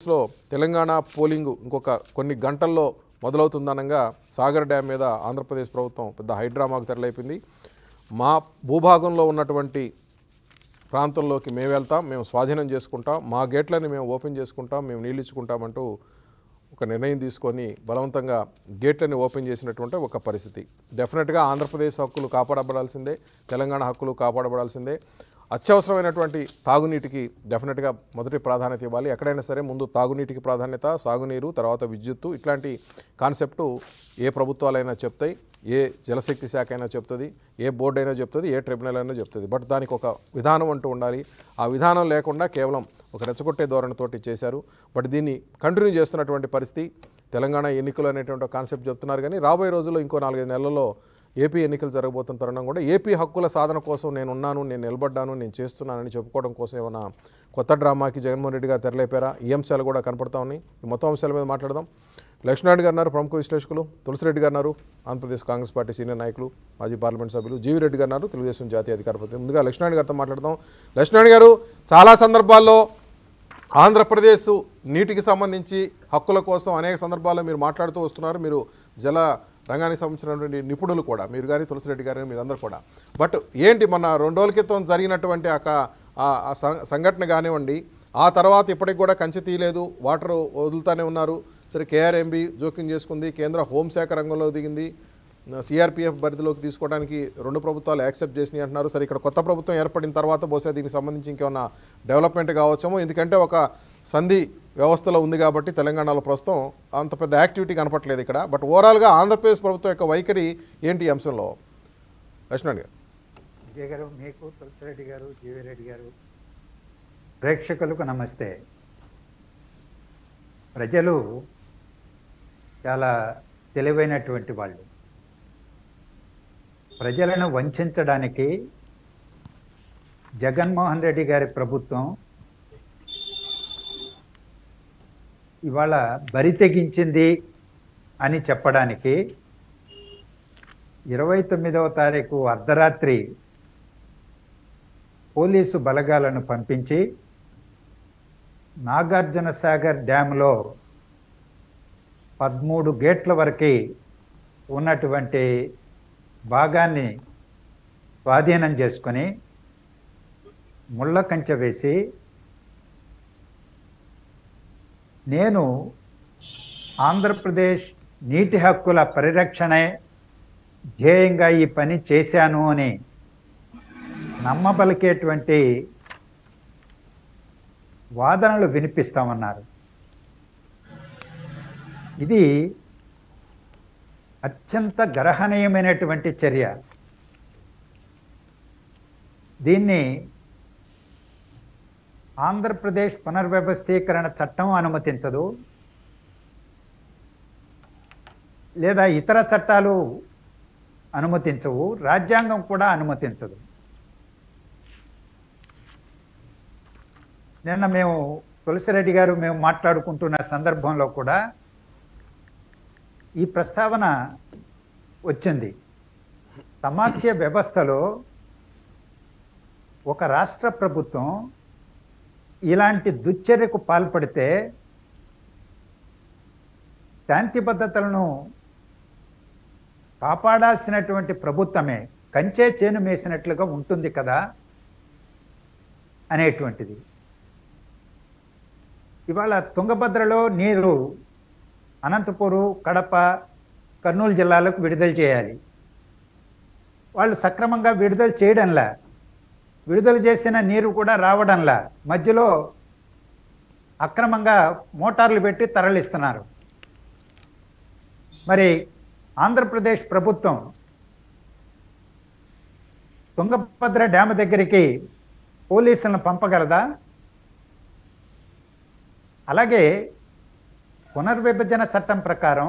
లో తెలంగాణ పోలింగ్ ఇంకొక కొన్ని గంటల్లో మొదలవుతుందనగా సాగర్ డ్యామ్ మీద ఆంధ్రప్రదేశ్ ప్రభుత్వం పెద్ద హైడ్రామాకు తెరలేపింది మా భూభాగంలో ఉన్నటువంటి ప్రాంతంలోకి మేము వెళ్తాం మేము స్వాధీనం చేసుకుంటాం మా గేట్లని మేము ఓపెన్ చేసుకుంటాం మేము నీళ్ళు ఇచ్చుకుంటామంటూ ఒక నిర్ణయం తీసుకొని బలవంతంగా గేట్లని ఓపెన్ చేసినటువంటి ఒక పరిస్థితి డెఫినెట్గా ఆంధ్రప్రదేశ్ హక్కులు కాపాడబడాల్సిందే తెలంగాణ హక్కులు కాపాడబడాల్సిందే అత్యవసరమైనటువంటి తాగునీటికి డెఫినెట్గా మొదటి ప్రాధాన్యత ఇవ్వాలి ఎక్కడైనా సరే ముందు తాగునీటికి ప్రాధాన్యత సాగునీరు తర్వాత విద్యుత్తు ఇట్లాంటి కాన్సెప్టు ఏ ప్రభుత్వాలైనా చెప్తాయి ఏ జలశక్తి శాఖ అయినా చెప్తుంది ఏ బోర్డు అయినా చెప్తుంది ఏ ట్రిబ్యునల్ అయినా చెప్తుంది బట్ దానికి ఒక విధానం అంటూ ఉండాలి ఆ విధానం లేకుండా కేవలం ఒక రెచ్చగొట్టే ధోరణితోటి చేశారు బట్ దీన్ని కంటిన్యూ చేస్తున్నటువంటి పరిస్థితి తెలంగాణ ఎన్నికలు అనేటువంటి కాన్సెప్ట్ చెప్తున్నారు కానీ రాబోయే రోజుల్లో ఇంకో నాలుగైదు నెలల్లో ఏపీ ఎన్నికలు జరగబోతున్న తరుణం కూడా ఏపీ హక్కుల సాధన కోసం నేను ఉన్నాను నేను నిలబడ్డాను నేను చేస్తున్నానని చెప్పుకోవడం కోసం ఏమైనా కొత్త డ్రామాకి జగన్మోహన్ రెడ్డి గారు తెరలేపారా ఈ అంశాలు కూడా కనపడతా ఉన్నాయి ఈ మొత్తం అంశాల మీద మాట్లాడదాం లక్ష్మణ్ గారు ఉన్నారు ప్రముఖ విశ్లేషకులు తులసిరెడ్డి గారు ఉన్నారు ఆంధ్రప్రదేశ్ కాంగ్రెస్ పార్టీ సీనియర్ నాయకులు మాజీ పార్లమెంట్ సభ్యులు జీవిరెడ్డి గారు ఉన్నారు తెలుగుదేశం జాతీయ అధికార ప్రతినిధి ముందుగా లక్ష్మణ్ గారితో మాట్లాడదాం లక్ష్మణ్ గారు చాలా సందర్భాల్లో ఆంధ్రప్రదేశ్ నీటికి సంబంధించి హక్కుల కోసం అనేక సందర్భాల్లో మీరు మాట్లాడుతూ వస్తున్నారు మీరు జల రంగానికి సంబంధించినటువంటి నిపుణులు కూడా మీరు కానీ తులసిరెడ్డి గారు మీరందరూ కూడా బట్ ఏంటి మొన్న రెండు రోజుల క్రితం జరిగినటువంటి ఆ క- ఆ- ఆ సం- సంఘటన కానివ్వండి ఆ తర్వాత ఇప్పటికి కూడా కంచె తీయలేదు వాటర్ వదులుతానే ఉన్నారు సరే కేఆర్ఎంబి జోక్యం చేసుకుంది కేంద్ర హోంశాఖ రంగంలో దిగింది సిఆర్పిఎఫ్ పరిధిలోకి తీసుకోవడానికి రెండు ప్రభుత్వాలు యాక్సెప్ట్ చేసినాయి అంటున్నారు సరే ఇక్కడ కొత్త ప్రభుత్వం ఏర్పడిన తర్వాత బహుశా దీనికి సంబంధించి ఇంకేమన్నా డెవలప్మెంట్ కావచ్చేమో ఎందుకంటే ఒక సంధి వ్యవస్థలో ఉంది కాబట్టి తెలంగాణలో ప్రస్తుతం అంత పెద్ద యాక్టివిటీ కనపట్లేదు ఇక్కడ బట్ ఓవరాల్గా ఆంధ్రప్రదేశ్ ప్రభుత్వం యొక్క వైఖరి ఏంటి ఈ అంశంలో లక్ష్మణ్ గారు విజయ్ గారు మీకు తులసిరెడ్డి గారు జీవిరెడ్డి గారు ప్రేక్షకులకు నమస్తే ప్రజలు చాలా తెలివైనటువంటి వాళ్ళు ప్రజలను వంచడానికి జగన్మోహన్ రెడ్డి గారి ప్రభుత్వం ఇవాళ బరి తెగించింది అని చెప్పడానికి ఇరవై తొమ్మిదవ తారీఖు అర్ధరాత్రి పోలీసు బలగాలను పంపించి నాగార్జున సాగర్ డ్యాంలో పదమూడు గేట్ల వరకు ఉన్నటువంటి భాగాన్ని స్వాధీనం చేసుకొని ముళ్ళ కంచె వేసి నేను ఆంధ్రప్రదేశ్ నీటి హక్కుల పరిరక్షణే ధ్యేయంగా ఈ పని చేశాను అని నమ్మబలికేటువంటి వాదనలు వినిపిస్తామన్నారు ఇది అత్యంత గర్హనీయమైనటువంటి చర్య దీన్ని ఆంధ్రప్రదేశ్ పునర్వ్యవస్థీకరణ చట్టం అనుమతించదు లేదా ఇతర చట్టాలు అనుమతించవు రాజ్యాంగం కూడా అనుమతించదు నిన్న మేము తులసిరెడ్డి గారు మేము మాట్లాడుకుంటున్న సందర్భంలో కూడా ఈ ప్రస్తావన వచ్చింది సమాఖ్య వ్యవస్థలో ఒక రాష్ట్ర ప్రభుత్వం ఇలాంటి దుశ్చర్యకు పాల్పడితే శాంతి భద్రతలను కాపాడాల్సినటువంటి ప్రభుత్వమే కంచే చేను మేసినట్లుగా ఉంటుంది కదా అనేటువంటిది ఇవాళ తుంగభద్రలో నీరు అనంతపూరు కడప కర్నూలు జిల్లాలకు విడుదల చేయాలి వాళ్ళు సక్రమంగా విడుదల చేయడంలా విడుదల చేసిన నీరు కూడా రావడంలా మధ్యలో అక్రమంగా మోటార్లు పెట్టి తరలిస్తున్నారు మరి ఆంధ్రప్రదేశ్ ప్రభుత్వం తుంగభద్ర డ్యామ్ దగ్గరికి పోలీసులను పంపగలదా అలాగే పునర్విభజన చట్టం ప్రకారం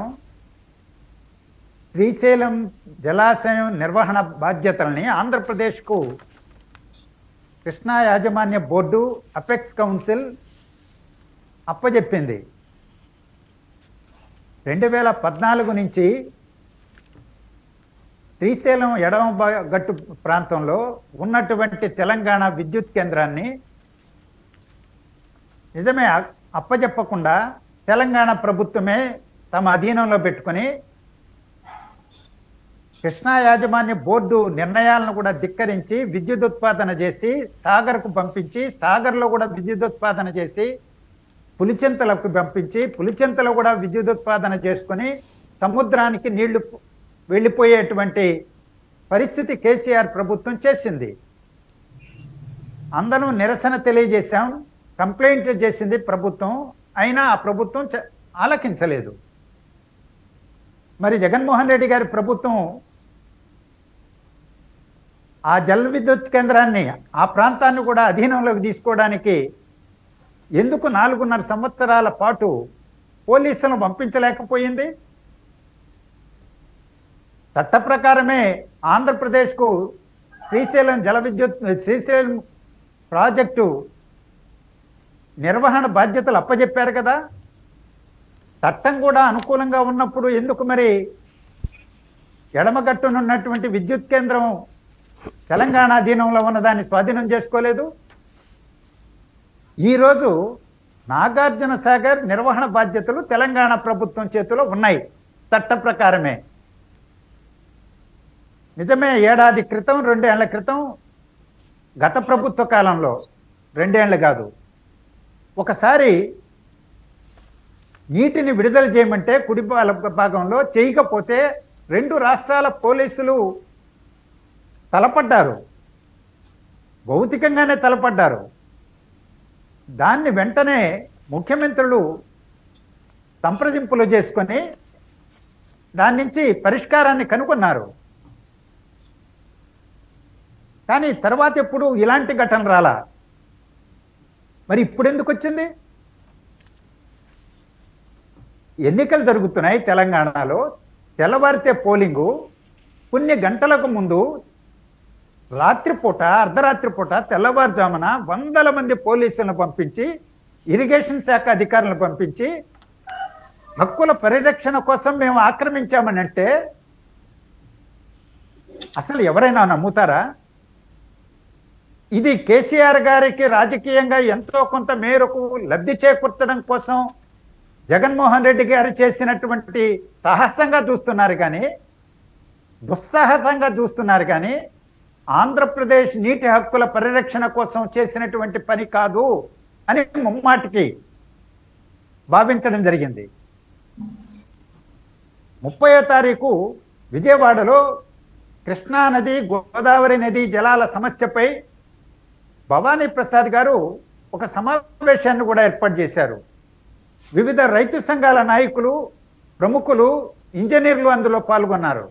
శ్రీశైలం జలాశయం నిర్వహణ బాధ్యతల్ని ఆంధ్రప్రదేశ్కు కృష్ణా యాజమాన్య బోర్డు అపెక్స్ కౌన్సిల్ అప్పజెప్పింది రెండు వేల పద్నాలుగు నుంచి శ్రీశైలం ఎడమ భా- గట్టు ప్రాంతంలో ఉన్నటువంటి తెలంగాణ విద్యుత్ కేంద్రాన్ని నిజమే ఆ- అప్పజెప్పకుండా తెలంగాణ ప్రభుత్వమే తమ అధీనంలో పెట్టుకొని కృష్ణా యాజమాన్య బోర్డు నిర్ణయాలను కూడా ధిక్కరించి విద్యుత్ ఉత్పాదన చేసి సాగర్కు పంపించి సాగర్లో కూడా విద్యుత్ ఉత్పాదన చేసి పులిచింతలకు పంపించి పులిచింతలో కూడా విద్యుత్ ఉత్పాదన చేసుకొని సముద్రానికి నీళ్లు వెళ్ళిపోయేటువంటి పరిస్థితి కేసీఆర్ ప్రభుత్వం చేసింది అందరం నిరసన తెలియజేశాం కంప్లైంట్ చేసింది ప్రభుత్వం అయినా ఆ ప్రభుత్వం చ- ఆలకించలేదు మరి జగన్మోహన్ రెడ్డి గారి ప్రభుత్వం ఆ జల విద్యుత్ కేంద్రాన్ని ఆ ప్రాంతాన్ని కూడా అధీనంలోకి తీసుకోవడానికి ఎందుకు నాలుగున్నర సంవత్సరాల పాటు పోలీసులను పంపించలేకపోయింది చట్ట ప్రకారమే ఆంధ్రప్రదేశ్కు శ్రీశైలం జల విద్యుత్ శ్రీశైలం ప్రాజెక్టు నిర్వహణ బాధ్యతలు అప్పజెప్పారు కదా చట్టం కూడా అనుకూలంగా ఉన్నప్పుడు ఎందుకు మరి ఎడమగట్టునున్నటువంటి విద్యుత్ కేంద్రం తెలంగాణ అధీనంలో ఉన్నదాన్ని స్వాధీనం చేసుకోలేదు ఈరోజు నాగార్జున సాగర్ నిర్వహణ బాధ్యతలు తెలంగాణ ప్రభుత్వం చేతిలో ఉన్నాయి చట్ట ప్రకారమే నిజమే ఏడాది క్రితం రెండేళ్ల క్రితం గత ప్రభుత్వ కాలంలో రెండేళ్లు కాదు ఒకసారి నీటిని విడుదల చేయమంటే కుడి భా- భాగంలో చేయకపోతే రెండు రాష్ట్రాల పోలీసులు తలపడ్డారు భౌతికంగానే తలపడ్డారు దాన్ని వెంటనే ముఖ్యమంత్రులు సంప్రదింపులు చేసుకొని దాని నుంచి పరిష్కారాన్ని కనుగొన్నారు కానీ తర్వాత ఎప్పుడు ఇలాంటి ఘటన రాలా మరి ఇప్పుడు ఎందుకు వచ్చింది ఎన్నికలు జరుగుతున్నాయి తెలంగాణలో తెల్లవారితే పోలింగు కొన్ని గంటలకు ముందు రాత్రిపూట అర్ధరాత్రి పూట తెల్లవారుజామున వందల మంది పోలీసులను పంపించి ఇరిగేషన్ శాఖ అధికారులను పంపించి హక్కుల పరిరక్షణ కోసం మేము ఆక్రమించామని అంటే అసలు ఎవరైనా నమ్ముతారా ఇది కేసీఆర్ గారికి రాజకీయంగా ఎంతో కొంత మేరకు లబ్ధి చేకూర్చడం కోసం జగన్మోహన్ రెడ్డి గారు చేసినటువంటి సాహసంగా చూస్తున్నారు కానీ దుస్సాహసంగా చూస్తున్నారు కానీ ఆంధ్రప్రదేశ్ నీటి హక్కుల పరిరక్షణ కోసం చేసినటువంటి పని కాదు అని ముమ్మాటికి భావించడం జరిగింది ముప్పయో తారీఖు విజయవాడలో కృష్ణా నది గోదావరి నది జలాల సమస్యపై భవానీ ప్రసాద్ గారు ఒక సమావేశాన్ని కూడా ఏర్పాటు చేశారు వివిధ రైతు సంఘాల నాయకులు ప్రముఖులు ఇంజనీర్లు అందులో పాల్గొన్నారు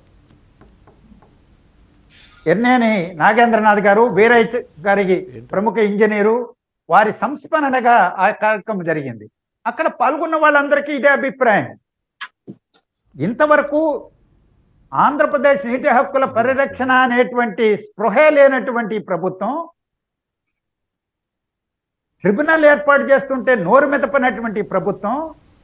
ఎర్నేని నాగేంద్రనాథ్ గారు వీరయ్య గారికి ప్రముఖ ఇంజనీరు వారి సంస్మరణగా ఆ కార్యక్రమం జరిగింది అక్కడ పాల్గొన్న వాళ్ళందరికీ ఇదే అభిప్రాయం ఇంతవరకు ఆంధ్రప్రదేశ్ నీటి హక్కుల పరిరక్షణ అనేటువంటి స్పృహే లేనటువంటి ఈ ప్రభుత్వం ట్రిబ్యునల్ ఏర్పాటు చేస్తుంటే నోరు మెదపనటువంటి ఈ ప్రభుత్వం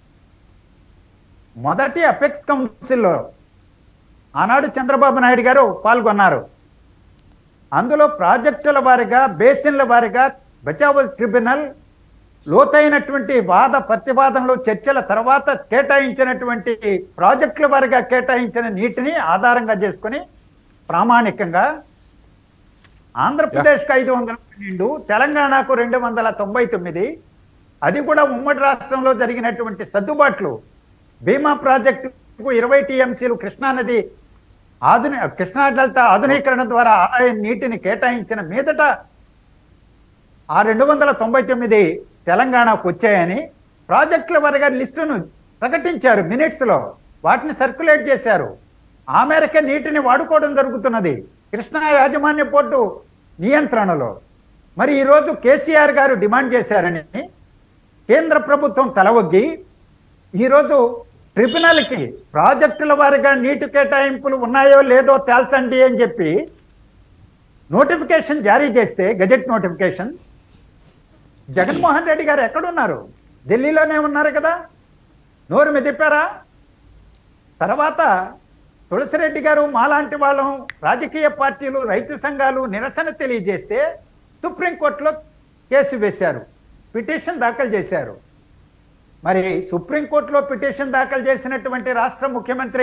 మొదటి అపెక్స్ కౌన్సిల్లో ఆనాడు చంద్రబాబు నాయుడు గారు పాల్గొన్నారు అందులో ప్రాజెక్టుల వారిగా బేసిన్ల వారిగా బచావల్ ట్రిబ్యునల్ లోతైనటువంటి వాద ప్రతివాదనలు చర్చల తర్వాత కేటాయించినటువంటి ప్రాజెక్టుల వారిగా కేటాయించిన నీటిని ఆధారంగా చేసుకొని ప్రామాణికంగా ఆంధ్రప్రదేశ్కి ఐదు వందల పన్నెండు తెలంగాణకు రెండు వందల తొంభై తొమ్మిది అది కూడా ఉమ్మడి రాష్ట్రంలో జరిగినటువంటి సర్దుబాట్లు భీమా ప్రాజెక్టుకు ఇరవై టీఎంసీలు కృష్ణానది ఆధుని కృష్ణా డెల్టా ఆధునీకరణ ద్వారా ఆదాయ నీటిని కేటాయించిన మీదట ఆ రెండు వందల తొంభై తొమ్మిది తెలంగాణకు వచ్చాయని ప్రాజెక్టుల వారిగా లిస్టును ప్రకటించారు మినిట్స్లో వాటిని సర్క్యులేట్ చేశారు ఆ మేరకే నీటిని వాడుకోవడం జరుగుతున్నది కృష్ణా యాజమాన్య పోర్టు నియంత్రణలో మరి ఈరోజు కేసీఆర్ గారు డిమాండ్ చేశారని కేంద్ర ప్రభుత్వం తలవొగ్గి ఈరోజు ట్రిబ్యునల్కి ప్రాజెక్టుల వారిగా నీటి కేటాయింపులు ఉన్నాయో లేదో తేల్చండి అని చెప్పి నోటిఫికేషన్ జారీ చేస్తే గజెట్ నోటిఫికేషన్ జగన్మోహన్ రెడ్డి గారు ఎక్కడున్నారు ఢిల్లీలోనే ఉన్నారు కదా నోరు మెదిపారా తర్వాత తులసిరెడ్డి గారు మాలాంటి వాళ్ళం రాజకీయ పార్టీలు రైతు సంఘాలు నిరసన తెలియజేస్తే సుప్రీంకోర్టులో కేసు వేశారు పిటిషన్ దాఖలు చేశారు మరి సుప్రీంకోర్టులో పిటిషన్ దాఖలు చేసినటువంటి రాష్ట్ర ముఖ్యమంత్రి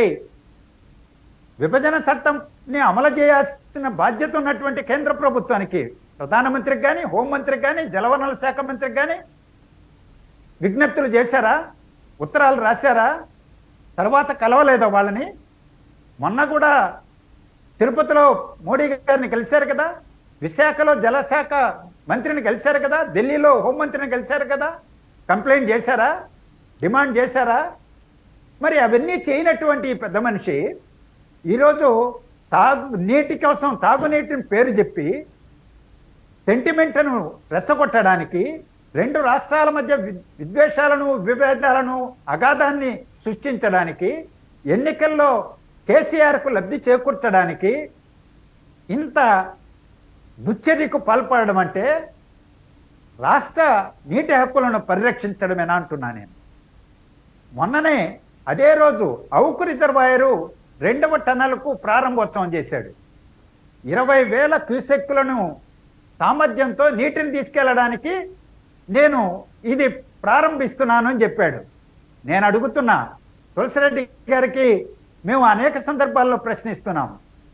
విభజన చట్టంని అమలు చేయాల్సిన బాధ్యత ఉన్నటువంటి కేంద్ర ప్రభుత్వానికి ప్రధానమంత్రికి కానీ హోంమంత్రికి కానీ జలవనరుల శాఖ మంత్రికి కానీ విజ్ఞప్తులు చేశారా ఉత్తరాలు రాశారా తర్వాత కలవలేదా వాళ్ళని మొన్న కూడా తిరుపతిలో మోడీ గారిని కలిశారు కదా విశాఖలో జలశాఖ మంత్రిని కలిశారు కదా ఢిల్లీలో హోంమంత్రిని కలిశారు కదా కంప్లైంట్ చేశారా డిమాండ్ చేశారా మరి అవన్నీ చేయనటువంటి ఈ పెద్ద మనిషి ఈరోజు తాగు నీటి కోసం తాగునీటిని పేరు చెప్పి సెంటిమెంట్ను రెచ్చగొట్టడానికి రెండు రాష్ట్రాల మధ్య వి- విద్వేషాలను విభేదాలను అగాధాన్ని సృష్టించడానికి ఎన్నికల్లో కేసీఆర్కు లబ్ధి చేకూర్చడానికి ఇంత దుశ్చర్యకు పాల్పడడం అంటే రాష్ట్ర నీటి హక్కులను పరిరక్షించడమేనా అంటున్నా నేను మొన్ననే అదే రోజు అవుకు రిజర్వాయరు రెండవ టన్నెలకు ప్రారంభోత్సవం చేశాడు ఇరవై వేల క్యూసెక్కులను సామర్థ్యంతో నీటిని తీసుకెళ్ళడానికి నేను ఇది ప్రారంభిస్తున్నాను అని చెప్పాడు నేను అడుగుతున్నా తులసిరెడ్డి గారికి మేము అనేక సందర్భాల్లో ప్రశ్నిస్తున్నాం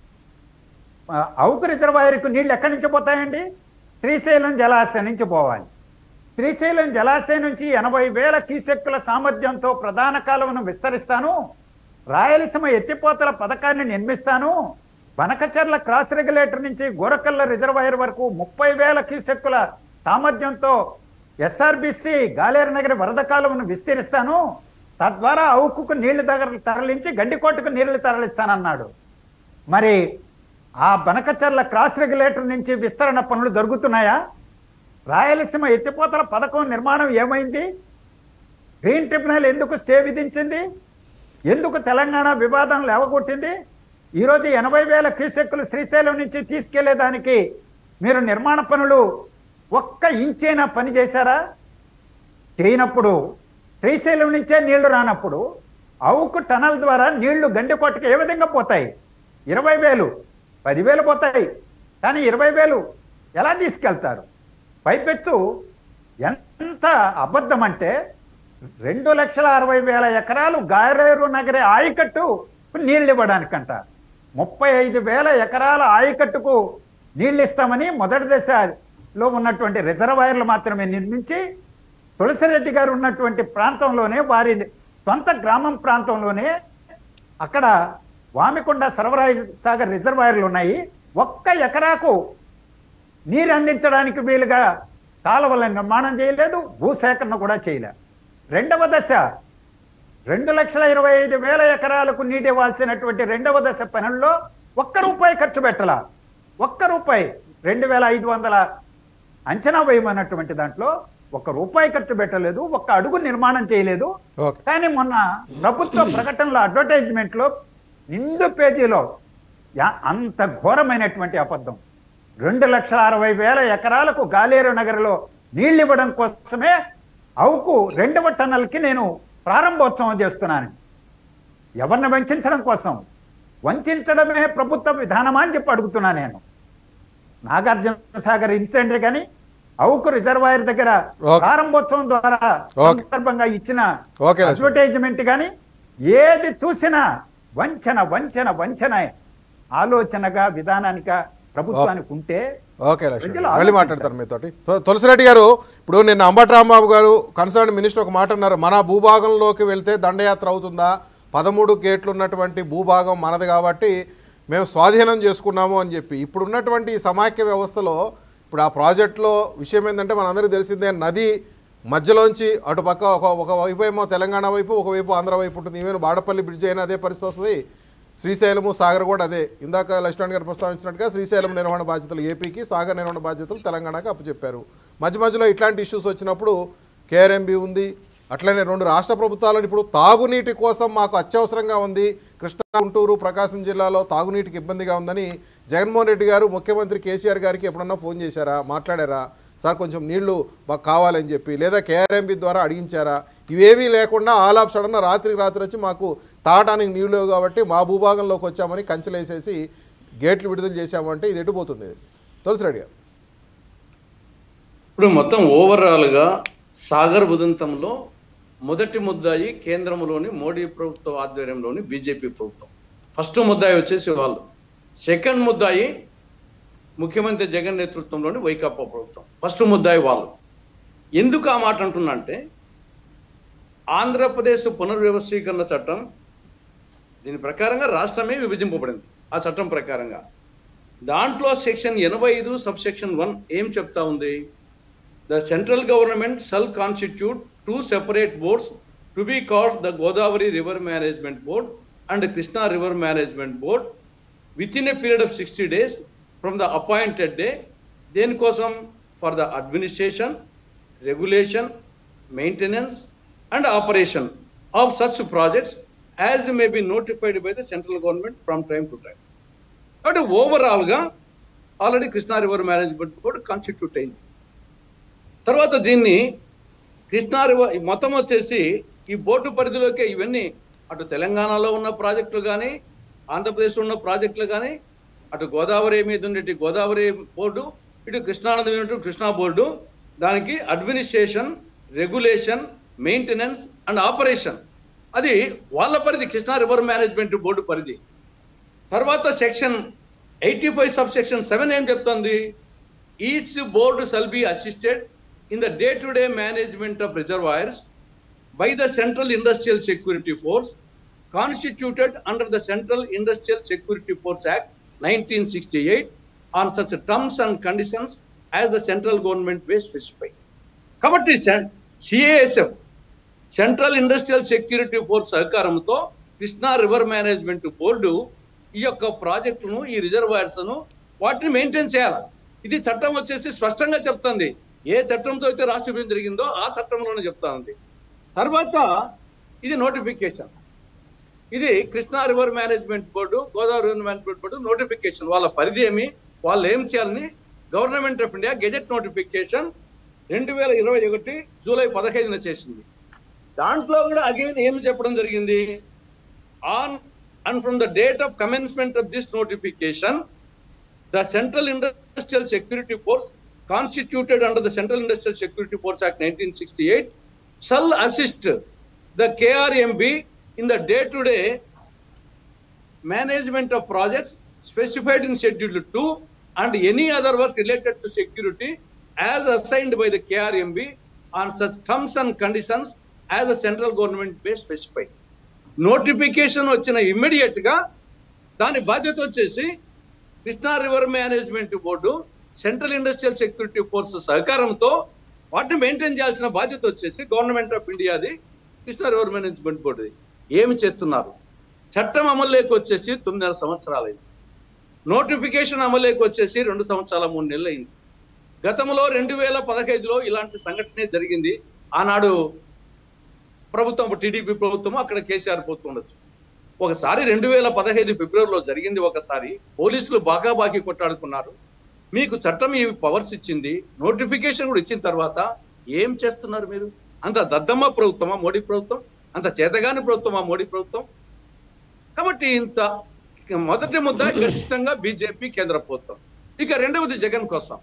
ఆ, అవుకు రిజర్వాయర్కు నీళ్ళు ఎక్కడి నుంచి పోతాయండి శ్రీశైలం జలాశయం నుంచి పోవాలి శ్రీశైలం జలాశయం నుంచి ఎనభై వేల క్యూసెక్కుల సామర్థ్యంతో ప్రధాన కాలువను విస్తరిస్తాను రాయలసీమ ఎత్తిపోతల పథకాన్ని నిర్మిస్తాను బనకచర్ల క్రాస్ రెగ్యులేటర్ నుంచి గోరకల్ల రిజర్వాయర్ వరకు ముప్పై వేల క్యూసెక్కుల సామర్థ్యంతో ఎస్ఆర్బిసి గాలేరు నగరి వరద కాలువను విస్తరిస్తాను తద్వారా అవుకుకు నీళ్లు దగ్గర తరలించి గండికోటకు నీళ్లు తరలిస్తానన్నాడు మరి ఆ బనకచర్ల క్రాస్ రెగ్యులేటర్ నుంచి విస్తరణ పనులు జరుగుతున్నాయా రాయలసీమ ఎత్తిపోతల పథకం నిర్మాణం ఏమైంది గ్రీన్ ట్రిబ్యునల్ ఎందుకు స్టే విధించింది ఎందుకు తెలంగాణ వివాదం లేవగొట్టింది ఈరోజు ఎనభై వేల క్యూసెక్కులు శ్రీశైలం నుంచి తీసుకెళ్లేదానికి మీరు నిర్మాణ పనులు ఒక్క ఇంచైనా పని చేశారా చేయనప్పుడు శ్రీశైలం నుంచే నీళ్లు రానప్పుడు అవుకు టనల్ ద్వారా నీళ్లు గండికోటకి ఏ విధంగా పోతాయి ఇరవై వేలు పదివేలు పోతాయి కానీ ఇరవై వేలు ఎలా తీసుకెళ్తారు పైపెచ్చు ఎంత అబద్ధం అంటే రెండు లక్షల అరవై వేల ఎకరాలు గారేరు నగరే ఆయకట్టు నీళ్ళు ఇవ్వడానికంట ముప్పై ఐదు వేల ఎకరాల ఆయకట్టుకు నీళ్ళు ఇస్తామని మొదటి దశలో ఉన్నటువంటి రిజర్వాయర్లు మాత్రమే నిర్మించి తులసిరెడ్డి గారు ఉన్నటువంటి ప్రాంతంలోనే వారి సొంత గ్రామం ప్రాంతంలోనే అక్కడ వామికొండ సరఫరాయి సాగర్ రిజర్వాయర్లు ఉన్నాయి ఒక్క ఎకరాకు నీరు అందించడానికి వీలుగా కాలువల నిర్మాణం చేయలేదు భూసేకరణ కూడా చేయలేదు రెండవ దశ రెండు లక్షల ఇరవై ఐదు వేల ఎకరాలకు నీటి ఇవ్వాల్సినటువంటి రెండవ దశ పనుల్లో ఒక్క రూపాయి ఖర్చు పెట్టాల ఒక్క రూపాయి రెండు వేల ఐదు వందల అంచనా వేయమన్నటువంటి దాంట్లో ఒక్క రూపాయి ఖర్చు పెట్టలేదు ఒక్క అడుగు నిర్మాణం చేయలేదు ఓకే కానీ మొన్న ప్రభుత్వ ప్రకటనలో అడ్వర్టైజ్మెంట్ లో నిండు పేజీలో యా- అంత ఘోరమైనటువంటి అబద్ధం రెండు లక్షల అరవై వేల ఎకరాలకు గాలేరు నగర్లో నీళ్ళు ఇవ్వడం కోసమే అవుకు రెండవ టన్నల్కి నేను ప్రారంభోత్సవం చేస్తున్నాను ఎవరిని వంచడం కోసం వంచడమే ప్రభుత్వ విధానమా అని చెప్పి అడుగుతున్నా నేను నాగార్జున సాగర్ ఇన్సిడెంట్ కానీ అవుకు రిజర్వాయర్ దగ్గర ఓకే. ప్రారంభోత్సవం ద్వారా ఓకే. సందర్భంగా ఇచ్చిన ఓకే లక్ష్మణ్. అడ్వర్టైజ్మెంట్ కానీ ఏది చూసినా వంచన వంచన వంచన ఆలోచనగా విధానానిక ప్రభుత్వానికి ఉంటే ఓకే లక్ష్మణ్ ప్రజలు మళ్ళీ ఆలోచించాలి. మాట్లాడతాను మీతోటి తుల- తులసిరెడ్డి గారు ఇప్పుడు నిన్న అంబటి రాంబాబు గారు కన్సర్న్ మినిస్టర్ ఒక మాట అన్నారు మన భూభాగంలోకి వెళ్తే దండయాత్ర అవుతుందా పదమూడు గేట్లు ఉన్నటువంటి భూభాగం మనది కాబట్టి మేము స్వాధీనం చేసుకున్నాము అని చెప్పి ఇప్పుడు ఉన్నటువంటి ఈ సమాఖ్య వ్యవస్థలో ఇప్పుడు ఆ ప్రాజెక్టులో విషయం ఏంటంటే మనందరికీ తెలిసిందే నది మధ్యలోంచి అటు పక్క ఒక ఒక వైపు ఏమో తెలంగాణ వైపు ఒకవైపు ఆంధ్ర వైపు ఉంటుంది ఈవెన్ బాడపల్లి బ్రిడ్జ్ అయినా అదే పరిస్థితి వస్తుంది శ్రీశైలము సాగర్ కూడా అదే ఇందాక లక్ష్మణ్ గారు ప్రస్తావించినట్టుగా శ్రీశైలం నిర్వహణ బాధ్యతలు ఏపీకి సాగర్ నిర్వహణ బాధ్యతలు తెలంగాణకి అప్పచెప్పారు మధ్య మధ్యలో ఇట్లాంటి ఇష్యూస్ వచ్చినప్పుడు కేఆర్ఎంబి ఉంది అట్లనే రెండు రాష్ట్ర ప్రభుత్వాలను ఇప్పుడు తాగునీటి కోసం మాకు అత్యవసరంగా ఉంది కృష్ణా గుంటూరు ప్రకాశం జిల్లాలో తాగునీటికి ఇబ్బందిగా ఉందని జగన్మోహన్ రెడ్డి గారు ముఖ్యమంత్రి కేసీఆర్ గారికి ఎప్పుడన్నా ఫోన్ చేశారా మాట్లాడారా సార్ కొంచెం నీళ్లు మాకు కావాలని చెప్పి లేదా కేఆర్ఎంబి ద్వారా అడిగించారా ఇవేవీ లేకుండా ఆల్ ఆఫ్ సడన్ రాత్రికి రాత్రి వచ్చి మాకు తాగడానికి నీళ్ళు లేవు కాబట్టి మా భూభాగంలోకి వచ్చామని కంచెలేసేసి గేట్లు విడుదల చేశామంటే ఇది ఎటుపోతుంది తులసి రెడ్డి గారు ఇప్పుడు మొత్తం ఓవరాల్ గా సాగర్ ఉదంతంలో మొదటి ముద్దాయి కేంద్రంలోని మోడీ ప్రభుత్వ ఆధ్వర్యంలోని బీజేపీ ప్రభుత్వం ఫస్ట్ ముద్దాయి వచ్చేసి వాళ్ళు సెకండ్ ముద్దాయి ముఖ్యమంత్రి జగన్ నేతృత్వంలోని వైకాపా ప్రభుత్వం ఫస్ట్ ముద్దాయి వాళ్ళు ఎందుకు ఆ మాట అంటున్నా అంటే ఆంధ్రప్రదేశ్ పునర్వ్యవస్థీకరణ చట్టం దీని ప్రకారంగా రాష్ట్రమే విభజింపబడింది ఆ చట్టం ప్రకారంగా దాంట్లో సెక్షన్ ఎనభై ఐదు సబ్ సెక్షన్ వన్ ఏం చెప్తా ఉంది the central government shall constitute two separate boards to be called the Godavari river management board and Krishna river management board within a period of sixty days from the appointed day దేనికోసం for the administration regulation maintenance and operation of such projects as may be notified by the central government from time to time కాబట్టి ఓవరాల్గా already Krishna river management board constitute అయింది తర్వాత దీన్ని Krishna river మొత్తం వచ్చేసి ఈ board పరిధిలోకే ఇవన్నీ అటు తెలంగాణలో ఉన్న ప్రాజెక్టులు కానీ ఆంధ్రప్రదేశ్లో ఉన్న ప్రాజెక్టులు కానీ అటు గోదావరి మీద ఉండేటి గోదావరి బోర్డు ఇటు కృష్ణానది మీద ఉన్నటువంటి కృష్ణా బోర్డు దానికి administration regulation maintenance and operation అది వాళ్ళ పరిధి కృష్ణా రివర్ మేనేజ్మెంట్ బోర్డు పరిధి తర్వాత section eighty five sub section seven ఏం చెప్తుంది each board shall be assisted in the day to day management of reservoirs by the central industrial security force constituted under the central industrial security force act nineteen sixty eight on such terms and conditions as the central government may specify కాబట్టి CISF central industrial security force సహకారంతో Krishna river management board ఈ యొక్క ప్రాజెక్టును ఈ reservoirs ను వాటిని maintain చేయాలి ఇది చట్టం వచ్చేసి స్పష్టంగా చెప్తుంది ఏ చట్టంతో అయితే రాష్ట్ర విభజన జరిగిందో ఆ చట్టంలోనే చెప్తా ఉంది తర్వాత ఇది నోటిఫికేషన్ ఇది Krishna river management board Godavari river management board notification వాళ్ళ పరిధి ఏమి వాళ్ళు ఏం చేయాలని government of India gazette notification రెండు వేల ఇరవై ఒకటి జూలై పదహైదున చేసింది దాంట్లో కూడా అగైన్ ఏం చెప్పడం జరిగింది on and from the date of commencement of this notification the central industrial security force constituted under the central industrial security force act nineteen sixty eight shall assist the KRMB in the day-to-day management of projects specified in Schedule 2 and any other work related to security as assigned by the KRMB on such terms and conditions as the central government may specify. Notification వచ్చిన immediate గా దాని బాధ్యత వచ్చేసి Krishna river management board central industrial security force సహకారంతో వాటిని maintain చేయాల్సిన బాధ్యత వచ్చేసి గవర్నమెంట్ ఆఫ్ ఇండియాది కృష్ణా రివర్ మేనేజ్మెంట్ బోర్డుది ఏమి చేస్తున్నారు చట్టం అమల్లోకి వచ్చేసి తొమ్మిదిన్నర సంవత్సరాలైంది నోటిఫికేషన్ అమల్లోకి వచ్చేసి రెండు సంవత్సరాల మూడు నెలలు అయింది గతంలో రెండు వేల పదహైదులో ఇలాంటి సంఘటనే జరిగింది ఆనాడు ప్రభుత్వం టీడీపీ ప్రభుత్వం అక్కడ కేసీఆర్ ప్రభుత్వం ఉండొచ్చు ఒకసారి రెండు వేల పదహైదు ఫిబ్రవరిలో జరిగింది ఒకసారి పోలీసులు బాగా బాగా కొట్టాడుకున్నారు మీకు చట్టం ఈ పవర్స్ ఇచ్చింది నోటిఫికేషన్ కూడా ఇచ్చిన తర్వాత ఏం చేస్తున్నారు మీరు అంత దద్దమ్మ ప్రభుత్వమా మోడీ ప్రభుత్వం అంత చేతగాని ప్రభుత్వమా మోడీ ప్రభుత్వం కాబట్టి ఇంత మొదటి ముద్ద ఖచ్చితంగా బీజేపీ కేంద్ర ప్రభుత్వం ఇక రెండవది జగన్ కోసం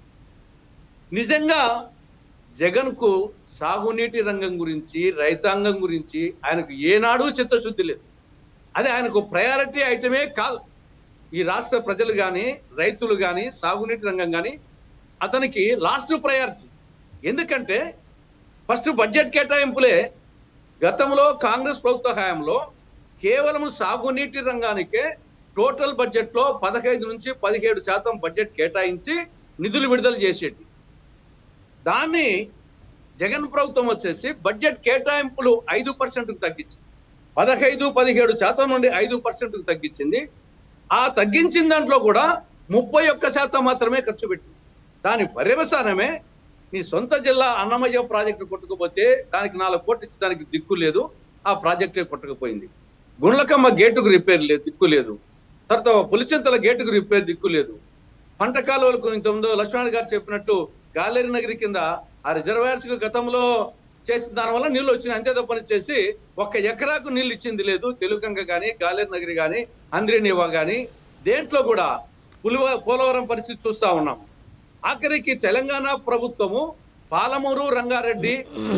నిజంగా జగన్ కు సాగునీటి రంగం గురించి రైతాంగం గురించి ఆయనకు ఏనాడు చిత్తశుద్ధి లేదు అది ఆయనకు ప్రయారిటీ ఐటమే కాదు ఈ రాష్ట్ర ప్రజలు కానీ రైతులు కానీ సాగునీటి రంగం కానీ అతనికి లాస్ట్ ప్రయారిటీ ఎందుకంటే ఫస్ట్ బడ్జెట్ కేటాయింపులే గతంలో కాంగ్రెస్ ప్రభుత్వ హయాంలో కేవలం సాగునీటి రంగానికే టోటల్ బడ్జెట్ లో పదహైదు నుంచి పదిహేడు శాతం బడ్జెట్ కేటాయించి నిధులు విడుదల చేసేటి దాన్ని జగన్ ప్రభుత్వం వచ్చేసి బడ్జెట్ కేటాయింపులు ఐదు పర్సెంట్ తగ్గించింది పదహైదు పదిహేడు శాతం నుండి ఐదు పర్సెంట్ తగ్గించింది ఆ తగ్గించిన దాంట్లో కూడా ముప్పై ఒక్క శాతం మాత్రమే ఖర్చు పెట్టింది దాని పర్యవసానమే నీ సొంత జిల్లా అన్నమయ్య ప్రాజెక్టు కొట్టుకుపోతే దానికి నాలుగు కోట్లు ఇచ్చి దానికి దిక్కు లేదు ఆ ప్రాజెక్టే కొట్టకపోయింది గుండ్లకమ్మ గేటుకు రిపేర్ లేదు దిక్కు లేదు తర్వాత పులిచింతల గేటుకు రిపేర్ దిక్కు లేదు పంట కాలువలకు ఇంతకుముందు లక్ష్మణ్ గారు చెప్పినట్టు గాలేరి నగరి కింద ఆ రిజర్వాయర్స్ కు గతంలో చేసిన దాని వల్ల నీళ్లు వచ్చినాయి అంతే తప్పని చేసి ఒక్క ఎకరాకు నీళ్లు ఇచ్చింది లేదు తెలుగంగ కానీ గాలేరు నగరి కానీ అంద్రినీవా కానీ దేంట్లో కూడా పులివ పోలవరం పరిస్థితి చూస్తా ఉన్నాం ఆఖరికి తెలంగాణ ప్రభుత్వము పాలమూరు రంగారెడ్డి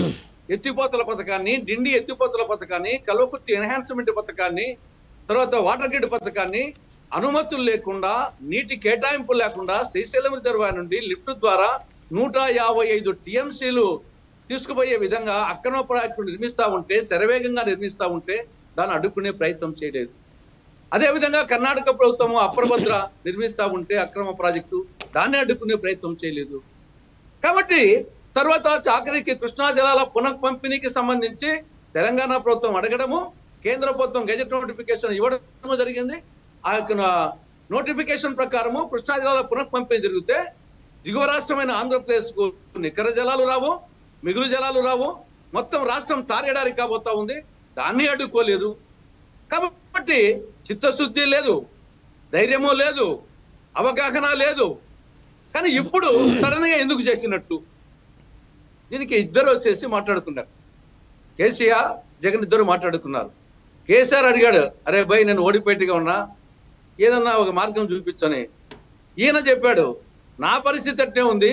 ఎత్తిపోతల పథకాన్ని డిండి ఎత్తిపోతల పథకాన్ని కల్వకుర్తి ఎన్హాన్స్మెంట్ పథకాన్ని తర్వాత వాటర్ గ్రిడ్ పథకాన్ని అనుమతులు లేకుండా నీటి కేటాయింపు లేకుండా శ్రీశైలం రిజర్వాయర్ నుండి లిఫ్ట్ ద్వారా నూట యాభై ఐదు టీఎంసీలు తీసుకుపోయే విధంగా అక్రమ ప్రాజెక్టులు నిర్మిస్తా ఉంటే శరవేగంగా నిర్మిస్తా ఉంటే దాన్ని అడ్డుకునే ప్రయత్నం చేయలేదు అదే విధంగా కర్ణాటక ప్రభుత్వం అప్రభద్ర నిర్మిస్తా ఉంటే అక్రమ ప్రాజెక్టు దాన్ని అడ్డుకునే ప్రయత్నం చేయలేదు కాబట్టి తర్వాత చాకరికి కృష్ణా జలాల పునః పంపిణీకి సంబంధించి తెలంగాణ ప్రభుత్వం అడగడము కేంద్ర ప్రభుత్వం గెజెట్ నోటిఫికేషన్ ఇవ్వడము జరిగింది ఆ యొక్క నోటిఫికేషన్ ప్రకారము కృష్ణా జలాల పునః పంపిణీ జరిగితే దిగువ రాష్ట్రమైన ఆంధ్రప్రదేశ్ కు నికర జలాలు రావు మిగులు జలాలు రావు మొత్తం రాష్ట్రం తారేడారి కాబోతా ఉంది దాన్ని అడ్డుకోలేదు కాబట్టి చిత్తశుద్ధి లేదు ధైర్యము లేదు అవగాహన లేదు కానీ ఇప్పుడు సడన్ గా ఎందుకు చేసినట్టు దీనికి ఇద్దరు వచ్చేసి మాట్లాడుకున్నారు కేసీఆర్ జగన్ ఇద్దరు మాట్లాడుకున్నారు కేసీఆర్ అడిగాడు అరే భయ్ నేను ఓడిపోయేట్టుగా ఉన్నా ఏదన్నా ఒక మార్గం చూపించని ఈయన చెప్పాడు నా పరిస్థితి అట్టే ఉంది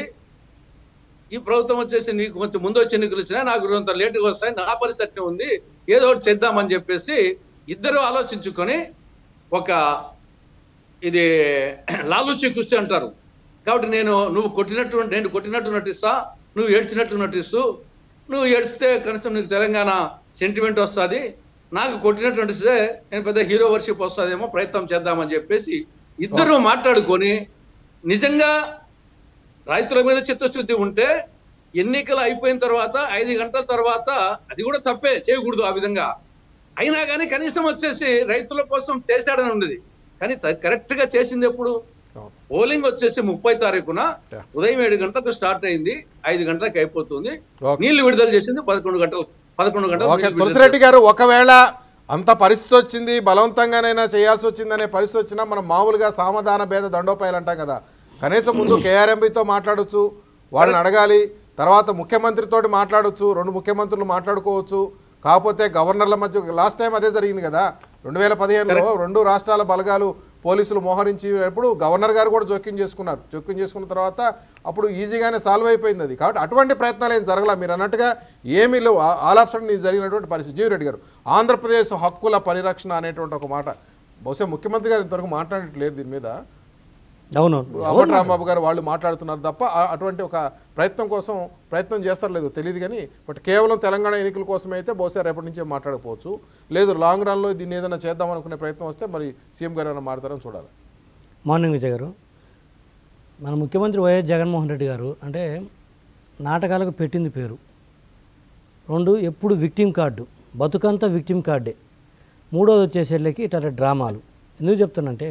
ఈ ప్రభుత్వం వచ్చేసి నీకు కొంచెం ముందు వచ్చి ఎన్నికలు వచ్చినా నాకు కొంత లేటుగా వస్తాయి నా పరిస్థితి అట్టే ఉంది ఏదో ఒకటి చేద్దామని చెప్పేసి ఇద్దరు ఆలోచించుకొని ఒక ఇది లాలూచి కుస్తీ అంటారు కాబట్టి నేను నువ్వు కొట్టినట్టు నేను కొట్టినట్టు నటిస్తా నువ్వు ఏడ్చినట్టు నటిస్తూ నువ్వు ఏడిస్తే కనీసం నీకు తెలంగాణ సెంటిమెంట్ వస్తుంది నాకు కొట్టినట్టు నటిస్తే నేను పెద్ద హీరో వర్షిప్ వస్తుందేమో ప్రయత్నం చేద్దామని చెప్పేసి ఇద్దరు మాట్లాడుకొని నిజంగా రైతుల మీద చిత్తశుద్ధి ఉంటే ఎన్నికలు అయిపోయిన తర్వాత ఐదు గంటల తర్వాత అది కూడా తప్పే చేయకూడదు ఆ విధంగా అయినా కానీ కనీసం వచ్చేసి రైతుల కోసం చేశాడని ఉండేది కానీ కరెక్ట్ గా చేసింది ఎప్పుడు అవును. పోలింగ్ వచ్చేసి ముప్పై తారీఖున Yeah. ఉదయం ఏడు గంటలకు స్టార్ట్ అయింది ఐదు గంటలకు అయిపోతుంది Okay. నీళ్లు విడుదల చేసింది పదకొండు గంటలు పదకొండు గంటలు ఓకే తులసిరెడ్డి గారు ఒకవేళ అంత పరిస్థితి వచ్చింది బలవంతంగానైనా చేయాల్సి వచ్చిందనే పరిస్థితి వచ్చినా మనం మామూలుగా సామధాన భేద దండోపాయాలు అంటాం కదా కనీసం ముందు కేఆర్ఎంపీతో మాట్లాడొచ్చు వాళ్ళని అడగాలి తర్వాత ముఖ్యమంత్రితోటి మాట్లాడొచ్చు రెండు ముఖ్యమంత్రులు మాట్లాడుకోవచ్చు కాకపోతే గవర్నర్ల మధ్య లాస్ట్ టైం అదే జరిగింది కదా రెండు వేల పదిహేనులో రెండు రాష్ట్రాల బలగాలు పోలీసులు మోహరించినప్పుడు గవర్నర్ గారు కూడా జోక్యం చేసుకున్నారు జోక్యం చేసుకున్న తర్వాత అప్పుడు ఈజీగానే సాల్వ్ అయిపోయింది అది కాబట్టి అటువంటి ప్రయత్నాలు ఏం జరగల మీరు అన్నట్టుగా ఏమీ లేవు ఆ- ఆల్ ఆఫ్ సడన్ ఇది జరిగినటువంటి పరిస్థితి జీవిరెడ్డి గారు ఆంధ్రప్రదేశ్ హక్కుల పరిరక్షణ అనేటువంటి ఒక మాట బహుశా ముఖ్యమంత్రి గారు ఇంతవరకు మాట్లాడట్లేదు దీని మీద అవునవును అప్పటి రాంబాబు గారు వాళ్ళు మాట్లాడుతున్నారు తప్ప ఆ- అటువంటి ఒక ప్రయత్నం కోసం ప్రయత్నం చేస్తారు లేదు తెలియదు కానీ బట్ కేవలం తెలంగాణ ఎన్నికల కోసమే అయితే బహుశా రేపటి నుంచే మాట్లాడకపోవచ్చు లేదు లాంగ్ రన్లో దీన్ని ఏదైనా చేద్దాం అనుకునే ప్రయత్నం వస్తే మరి సీఎం గారు ఏమైనా మాట్లాడతారని చూడాలి మార్నింగ్ విజయ్ గారు మన ముఖ్యమంత్రి వైఎస్ జగన్మోహన్ రెడ్డి గారు అంటే నాటకాలకు పెట్టింది పేరు రెండు ఎప్పుడు విక్టిమ్ కార్డు బతుకంతా విక్టిమ్ కార్డే మూడోది వచ్చేసరికి ఇట్లా డ్రామాలు ఎందుకు చెప్తానంటే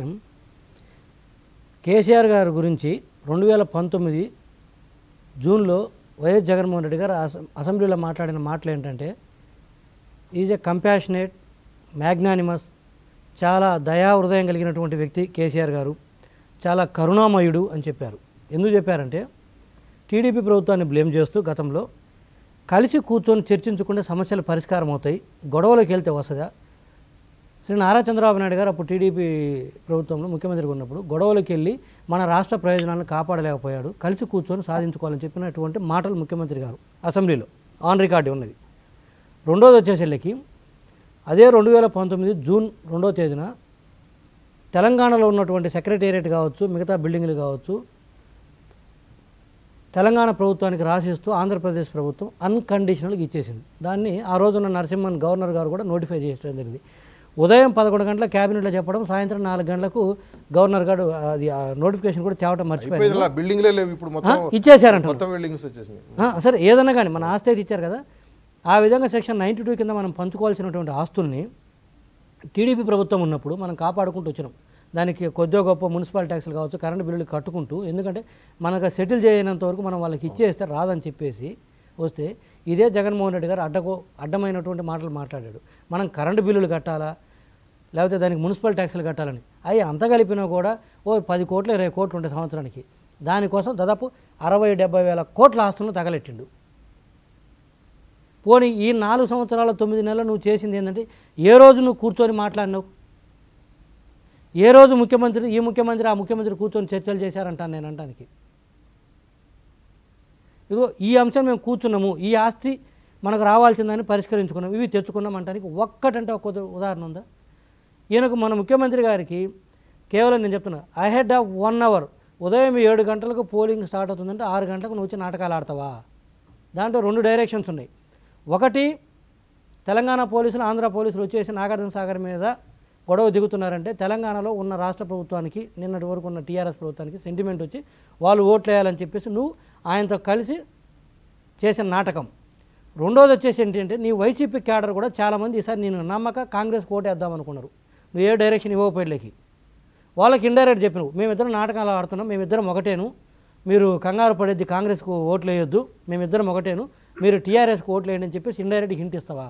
కేసీఆర్ గారి గురించి రెండు వేల పంతొమ్మిది జూన్లో వైఎస్ జగన్మోహన్ రెడ్డి గారు అసెం- అసెంబ్లీలో మాట్లాడిన మాటలు ఏంటంటే ఈజ్ ఎ కంపాషనేట్ మ్యాగ్నానిమస్ చాలా దయా హృదయం కలిగినటువంటి వ్యక్తి కేసీఆర్ గారు చాలా కరుణామయుడు అని చెప్పారు ఎందుకు చెప్పారంటే టీడీపీ ప్రభుత్వాన్ని బ్లేమ్ చేస్తూ గతంలో కలిసి కూర్చొని చర్చించుకుంటే సమస్యలు పరిష్కారం అవుతాయి గొడవలోకి వెళ్తే వస్తుందా శ్రీ నారా చంద్రబాబు నాయుడు గారు అప్పుడు టీడీపీ ప్రభుత్వంలో ముఖ్యమంత్రిగా ఉన్నప్పుడు గొడవలకు వెళ్ళి మన రాష్ట్ర ప్రయోజనాలను కాపాడలేకపోయాడు కలిసి కూర్చొని సాధించుకోవాలని చెప్పినటువంటి మాటలు ముఖ్యమంత్రి గారు అసెంబ్లీలో ఆన్ రికార్డు ఉన్నది రెండోది వచ్చేసరికి అదే రెండు వేల పంతొమ్మిది జూన్ రెండో తేదీన తెలంగాణలో ఉన్నటువంటి సెక్రటేరియట్ కావచ్చు మిగతా బిల్డింగ్లు కావచ్చు తెలంగాణ ప్రభుత్వానికి రాసిస్తూ ఆంధ్రప్రదేశ్ ప్రభుత్వం అన్కండిషనల్గా ఇచ్చేసింది దాన్ని ఆ రోజున నరసింహన్ గవర్నర్ గారు కూడా నోటిఫై చేయడం జరిగింది ఉదయం పదకొండు గంటల క్యాబినెట్లో చెప్పడం సాయంత్రం నాలుగు గంటలకు గవర్నర్ గారు అది ఆ నోటిఫికేషన్ కూడా తేవటం మర్చిపోయారు అయిపోయింది ఇలా బిల్డింగ్లే లేవు ఇప్పుడు మొత్తం ఇచ్చేసారంట మొత్తం బిల్డింగ్స్ వచ్చేసినాయి ఆ, సరే ఏదన్నా కానీ మన ఆస్తి అయితే ఇచ్చారు కదా ఆ విధంగా సెక్షన్ నైంటీ టూ కింద మనం పంచుకోవాల్సినటువంటి ఆస్తుల్ని టీడీపీ ప్రభుత్వం ఉన్నప్పుడు మనం కాపాడుకుంటూ వచ్చినాం దానికి కొద్దిగా గొప్ప మున్సిపల్ ట్యాక్స్లు కావచ్చు కరెంటు బిల్లులు కట్టుకుంటూ ఎందుకంటే మనకు సెటిల్ చేయనంత వరకు మనం వాళ్ళకి ఇచ్చేస్తే రాదని చెప్పేసి వస్తే ఇదే జగన్మోహన్ రెడ్డి గారు అడ్డకో అడ్డమైనటువంటి మాటలు మాట్లాడాడు మనం కరెంటు బిల్లులు కట్టాలా లేకపోతే దానికి మున్సిపల్ ట్యాక్స్లు కట్టాలని అవి అంత కలిపినా కూడా ఓ పది కోట్లు ఇరవై కోట్లు ఉంటాయి సంవత్సరానికి దానికోసం దాదాపు అరవై డెబ్బై వేల కోట్ల ఆస్తులను తగలెట్టిండు పోనీ ఈ నాలుగు సంవత్సరాల తొమ్మిది నెలలు నువ్వు చేసింది ఏంటంటే ఏ రోజు నువ్వు కూర్చొని మాట్లాడినావు ఏ రోజు ముఖ్యమంత్రి ఈ ముఖ్యమంత్రి ఆ ముఖ్యమంత్రి కూర్చొని చర్చలు చేశారంటాను నేను అంటానికి ఇదిగో ఈ అంశం మేము కూర్చున్నాము ఈ ఆస్తి మనకు రావాల్సిందని పరిష్కరించుకున్నాం ఇవి తెచ్చుకున్నాం అంటానికి ఒక్కటంటే ఒక ఉద- ఉదాహరణ ఉందా ఈయనకు మన ముఖ్యమంత్రి గారికి కేవలం నేను చెప్తున్నా అహెడ్ ఆఫ్ వన్ అవర్ ఉదయం ఏడు గంటలకు పోలింగ్ స్టార్ట్ అవుతుందంటే ఆరు గంటలకు నువ్వు వచ్చి నాటకాలు ఆడతావా దాంట్లో రెండు డైరెక్షన్స్ ఉన్నాయి ఒకటి తెలంగాణ పోలీసులు ఆంధ్ర పోలీసులు వచ్చేసి నాగార్జున సాగర్ మీద గొడవ దిగుతున్నారంటే తెలంగాణలో ఉన్న రాష్ట్ర ప్రభుత్వానికి నిన్నటి వరకు ఉన్న టీఆర్ఎస్ ప్రభుత్వానికి సెంటిమెంట్ వచ్చి వాళ్ళు ఓట్లు వేయాలని చెప్పేసి నువ్వు ఆయనతో కలిసి చేసిన నాటకం రెండోది వచ్చేసి ఏంటంటే నీ వైసీపీ క్యాడర్ కూడా చాలామంది ఈసారి నేను నమ్మక కాంగ్రెస్ ఓటేద్దాం అనుకున్నారు నువ్వు ఏ డైరెక్షన్ ఇవ్వకపోయేకి వాళ్ళకి ఇండైరెక్ట్ చెప్పినావు మేమిద్దరం నాటకాలు ఆడుతున్నాం మేమిద్దరం ఒకటేను మీరు కంగారు పడేది కాంగ్రెస్కు ఓట్లు వేయొద్దు మేమిద్దరం ఒకటేను మీరు టీఆర్ఎస్కి ఓట్లు వేయండి అని చెప్పేసి ఇండైరెక్ట్ హింట్ ఇస్తావా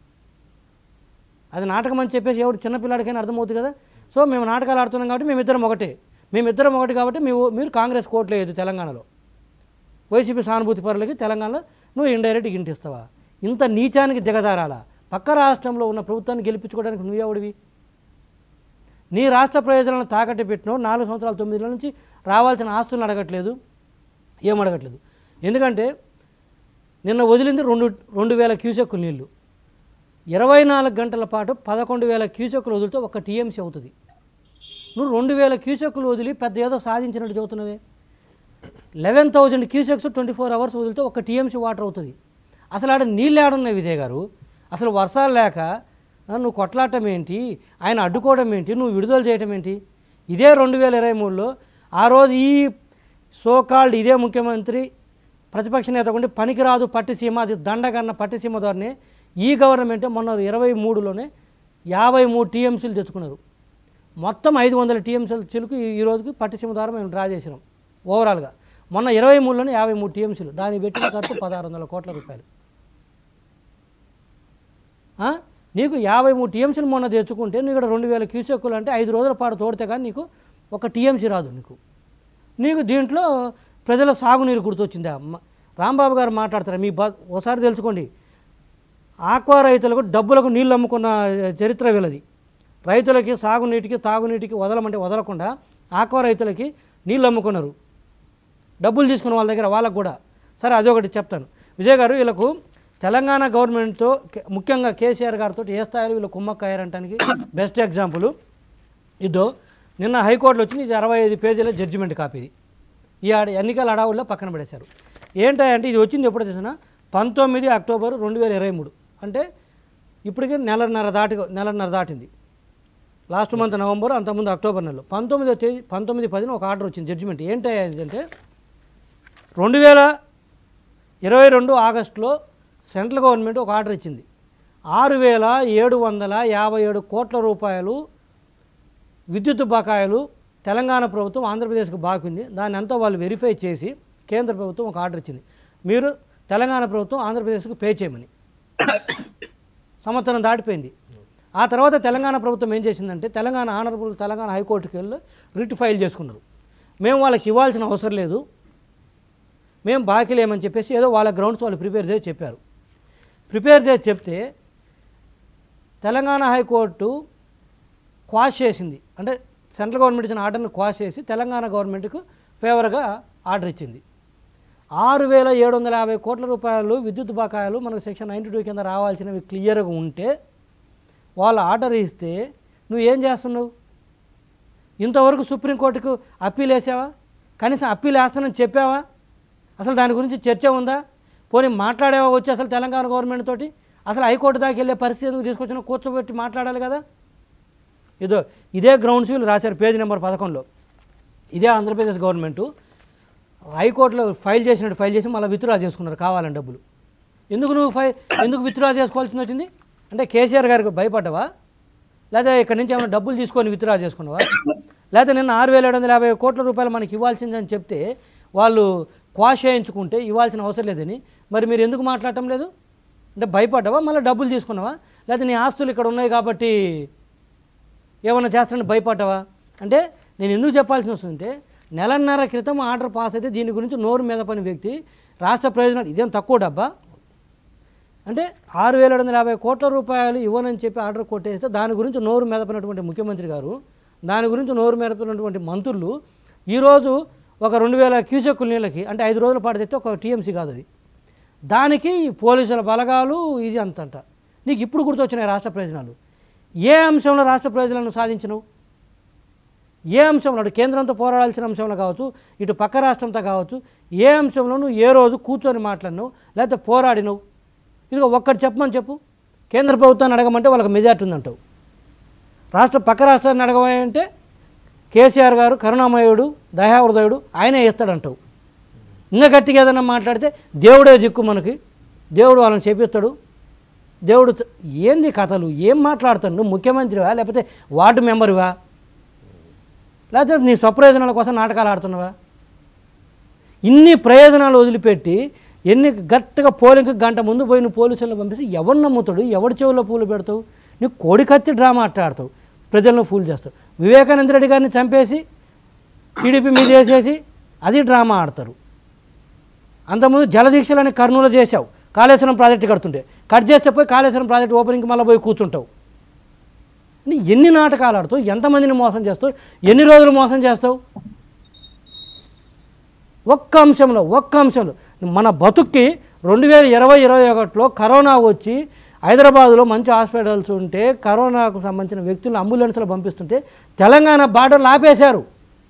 అది నాటకం అని చెప్పేసి ఎవరు చిన్నపిల్లాడికైనా అర్థమవుతుంది కదా సో మేము నాటకాలు ఆడుతున్నాం కాబట్టి మేమిద్దరం ఒకటే మేమిద్దరం ఒకటి కాబట్టి మేము మీరు కాంగ్రెస్ ఓట్లు వేయద్దు తెలంగాణలో వైసీపీ సానుభూతి పరులకి తెలంగాణలో నువ్వు ఇండైరెక్ట్ గింటిస్తావా ఇంత నీచానికి దిగజారాలా పక్క రాష్ట్రంలో ఉన్న ప్రభుత్వాన్ని గెలిపించుకోవడానికి నువ్వెవడివి నీ రాష్ట్ర ప్రయోజనాలను తాకట్టు పెట్టినావు నాలుగు సంవత్సరాల తొమ్మిది నెలల నుంచి రావాల్సిన ఆస్తులను అడగట్లేదు ఏం అడగట్లేదు ఎందుకంటే నిన్న వదిలింది రెండు రెండు వేల క్యూసెక్కుల నీళ్ళు ఇరవై నాలుగు గంటల పాటు పదకొండు వేల క్యూసెక్కులు వదిలితే ఒక టీఎంసీ అవుతుంది నువ్వు రెండు వేల క్యూసెక్కులు వదిలి పెద్ద ఏదో సాధించినట్టు చెబుతున్నావే eleven thousand cusecs twenty four hours వదిలితే ఒక టీఎంసీ వాటర్ అవుతుంది అసలు ఆడ నీళ్ళు ఏడున్నాయి విజయ్ గారు అసలు వర్షాలు లేక ఆ, నువ్వు కొట్లాడటం ఏంటి ఆయన అడ్డుకోవడం ఏంటి నువ్వు విడుదల చేయటం ఏంటి ఇదే రెండు వేల ఇరవై మూడులో ఆ రోజు ఈ సోకాల్డ్ ఇదే ముఖ్యమంత్రి ప్రతిపక్ష నేత ఉండి పనికిరాదు పట్టిసీమ అది దండగన్న పట్టిసీమ ద్వారానే ఈ గవర్నమెంట్ మొన్న ఇరవై మూడులోనే యాభై మూడు టీఎంసీలు తెచ్చుకున్నారు మొత్తం ఐదు వందల టీఎంసీల చిలుకు ఈ- ఈ రోజుకి పట్టిసీమ ద్వారా మేము డ్రా చేసినాం ఓవరాల్గా మొన్న ఇరవై మూడులోనే యాభై మూడు టీఎంసీలు దానికి పెట్టిన ఖర్చు పదహారు వందల కోట్ల రూపాయలు ఆ? నీకు యాభై మూడు టీఎంసీలు మొన్న తెచ్చుకుంటే నీకు ఇక్కడ రెండు వేల క్యూసెక్కులు అంటే ఐదు రోజుల పాటు తోడితే కానీ నీకు ఒక టీఎంసీ రాదు నీకు నీకు దీంట్లో ప్రజల సాగునీరు గుర్తొచ్చిందా మ- రాంబాబు గారు మాట్లాడతారు మీ బా ఒకసారి తెలుసుకోండి ఆక్వా రైతులకు డబ్బులకు నీళ్ళు అమ్ముకున్న చరిత్ర వీళ్ళది రైతులకి సాగునీటికి తాగునీటికి వదలమంటే వదలకుండా ఆక్వా రైతులకి నీళ్ళు అమ్ముకున్నారు డబ్బులు తీసుకున్న వాళ్ళ దగ్గర వాళ్ళకు కూడా సరే అదొకటి చెప్తాను విజయ్ గారు వీళ్ళకు తెలంగాణ గవర్నమెంట్తో కే- ముఖ్యంగా కేసీఆర్ గారితో ఏ స్థాయిలో వీళ్ళు కుమ్మక్కయ్యారంటానికి బెస్ట్ ఎగ్జాంపుల్ ఇదో నిన్న హైకోర్టులో వచ్చింది ఇది అరవై ఐదు పేజీల జడ్జిమెంట్ కాపీ ఇది ఈ ఆడ ఎన్నికల అడవుల్లో పక్కన పడేశారు ఏంటంటే ఇది వచ్చింది ఎప్పుడు తెలిసిన పంతొమ్మిది అక్టోబర్ రెండు వేల ఇరవై మూడు అంటే ఇప్పటికే నెలన్నర దాటి నెలన్నర దాటింది లాస్ట్ మంత్ నవంబర్ అంతకుముందు అక్టోబర్ నెలలో పంతొమ్మిదో తేదీ పంతొమ్మిది పదిన ఒక ఆర్డర్ వచ్చింది జడ్జిమెంట్ ఏంటయ్యా అంటే రెండు వేల ఇరవై రెండు ఆగస్టులో సెంట్రల్ గవర్నమెంట్ ఒక ఆర్డర్ ఇచ్చింది ఆరు వేల ఏడు వందల యాభై ఏడు కోట్ల రూపాయలు విద్యుత్ బకాయిలు తెలంగాణ ప్రభుత్వం ఆంధ్రప్రదేశ్కి బాకుంది దాన్ని అంతా వాళ్ళు వెరిఫై చేసి కేంద్ర ప్రభుత్వం ఒక ఆర్డర్ ఇచ్చింది మీరు తెలంగాణ ప్రభుత్వం ఆంధ్రప్రదేశ్కి పే చేయమని సంవత్సరం దాటిపోయింది ఆ తర్వాత తెలంగాణ ప్రభుత్వం ఏం చేసిందంటే తెలంగాణ ఆనరబుల్ తెలంగాణ హైకోర్టుకి వెళ్ళి రిట్ ఫైల్ చేసుకున్నారు మేము వాళ్ళకి ఇవ్వాల్సిన అవసరం లేదు మేము బాకీ లేమని చెప్పేసి ఏదో వాళ్ళ గ్రౌండ్స్ వాళ్ళు ప్రిపేర్ చేసి చెప్పారు ప్రిపేర్ చేసి చెప్తే తెలంగాణ హైకోర్టు క్వాష్ చేసింది అంటే సెంట్రల్ గవర్నమెంట్ ఇచ్చిన ఆర్డర్ని క్వాష్ చేసి తెలంగాణ గవర్నమెంట్కు ఫేవర్గా ఆర్డర్ ఇచ్చింది ఆరు వేల ఏడు వందల యాభై కోట్ల రూపాయలు విద్యుత్ బకాయిలు మనకు సెక్షన్ నైంటీ టూ కింద రావాల్సినవి క్లియర్గా ఉంటే వాళ్ళు ఆర్డర్ ఇస్తే నువ్వు ఏం చేస్తున్నావు ఇంతవరకు సుప్రీంకోర్టుకు అప్పీల్ వేసావా కనీసం అప్పీల్ వేస్తానని చెప్పావా అసలు దాని గురించి చర్చ ఉందా పోనీ మాట్లాడావా వచ్చి అసలు తెలంగాణ గవర్నమెంట్ తోటి అసలు హైకోర్టు దాకా వెళ్ళే పరిస్థితి ఎందుకు తీసుకొచ్చిన కూర్చోబెట్టి మాట్లాడాలి కదా ఇదో ఇదే గ్రౌండ్స్ వీళ్ళు రాశారు పేజీ నెంబర్ పదకొండులో ఇదే ఆంధ్రప్రదేశ్ గవర్నమెంటు హైకోర్టులో ఫైల్ చేసినట్టు ఫైల్ చేసి మళ్ళీ విత్డ్రా చేసుకున్నారు కావాలని డబ్బులు ఎందుకు నువ్వు ఫై ఎందుకు విత్డ్రా చేసుకోవాల్సి వచ్చింది అంటే కేసీఆర్ గారికి భయపడ్డావా లేదా ఇక్కడ నుంచి ఏమైనా డబ్బులు తీసుకొని విత్డ్రా చేసుకున్నావా లేదా నిన్న ఆరు వేల ఏడు వందల యాభై కోట్ల రూపాయలు మనకి ఇవ్వాల్సిందని చెప్తే వాళ్ళు క్వాష్ చేయించుకుంటే ఇవ్వాల్సిన అవసరం లేదని మరి మీరు ఎందుకు మాట్లాడటం లేదు అంటే భయపడ్డావా మళ్ళీ డబ్బులు తీసుకున్నావా లేదా నీ ఆస్తులు ఇక్కడ ఉన్నాయి కాబట్టి ఏమన్నా చేస్తానని భయపడ్డావా అంటే నేను ఎందుకు చెప్పాల్సి వస్తుందంటే నెలన్నర క్రితం ఆర్డర్ పాస్ అయితే దీని గురించి నోరు మీద పని వ్యక్తి రాష్ట్ర ప్రయోజనాలు ఇదేం తక్కువ డబ్బా అంటే ఆరు వేల ఏడు వందల యాభై కోట్ల రూపాయలు ఇవ్వనని చెప్పి ఆర్డర్ కొట్టేస్తే దాని గురించి నోరు మెదపినటువంటి ముఖ్యమంత్రి గారు దాని గురించి నోరు మెదపినటువంటి మంత్రులు ఈరోజు ఒక రెండు వేల క్యూసెక్కుల నీళ్ళకి అంటే ఐదు రోజుల పాటు తెస్తే ఒక టీఎంసీ కాదు అది దానికి ఈ పోలీసుల బలగాలు ఇది అంతంట నీకు ఇప్పుడు గుర్తొచ్చినాయి రాష్ట్ర ప్రయోజనాలు ఏ అంశంలో రాష్ట్ర ప్రయోజనాలను సాధించినవు ఏ అంశంలో అటు కేంద్రంతో పోరాడాల్సిన అంశంలో కావచ్చు ఇటు పక్క రాష్ట్రంతో కావచ్చు ఏ అంశంలో నువ్వు ఏ రోజు కూర్చొని మాట్లాడినావు లేకపోతే పోరాడినవు ఇదిగో ఒక్కటి చెప్పమని చెప్పు కేంద్ర ప్రభుత్వాన్ని అడగమంటే వాళ్ళకి మెజార్టీ ఉందంటావు రాష్ట్ర పక్క రాష్ట్రాన్ని అడగమంటే కేసీఆర్ గారు కరుణామయుడు దయాహృదయుడు ఆయనే ఇస్తాడంటావు ఇంకా గట్టిగా ఏదైనా మాట్లాడితే దేవుడే దిక్కు మనకి దేవుడు వాళ్ళని చేపిస్తాడు దేవుడు త- ఏంది కథలు ఏం మాట్లాడుతాడు నువ్వు ముఖ్యమంత్రివా లేకపోతే వార్డు మెంబర్వా లేకపోతే నీ స్వప్రయోజనాల కోసం నాటకాలు ఆడుతున్నావా ఇన్ని ప్రయోజనాలు వదిలిపెట్టి ఎన్ని గట్టిగా పోలింగ్కి గంట ముందు పోయి నువ్వు పోలీసులను పంపిస్తే ఎవరు నమ్ముతాడు ఎవడి చెవుల్లో పూలు పెడతావు నువ్వు కోడికత్తి డ్రామా అట్ట ఆడతావు ప్రజలను ఫూల్ చేస్తావు వివేకానంద రెడ్డి గారిని చంపేసి టీడీపీ మీద వేసేసి అది డ్రామా ఆడతారు అంతకుముందు జలదీక్షలని కర్నూలు చేసావు కాళేశ్వరం ప్రాజెక్టు కడుతుంటే కట్ చేస్తే పోయి కాళేశ్వరం ప్రాజెక్టు ఓపెనింగ్కి మళ్ళీ పోయి కూర్చుంటావు నీ ఎన్ని నాటకాలు ఆడుతావు ఎంతమందిని మోసం చేస్తావు ఎన్ని రోజులు మోసం చేస్తావు ఒక్క అంశంలో ఒక్క అంశంలో మన బతుక్కి రెండు వేల ఇరవై ఇరవై ఒకటిలో కరోనా వచ్చి హైదరాబాద్లో మంచి హాస్పిటల్స్ ఉంటే కరోనాకు సంబంధించిన వ్యక్తులను అంబులెన్స్లో పంపిస్తుంటే తెలంగాణ బార్డర్లు ఆపేశారు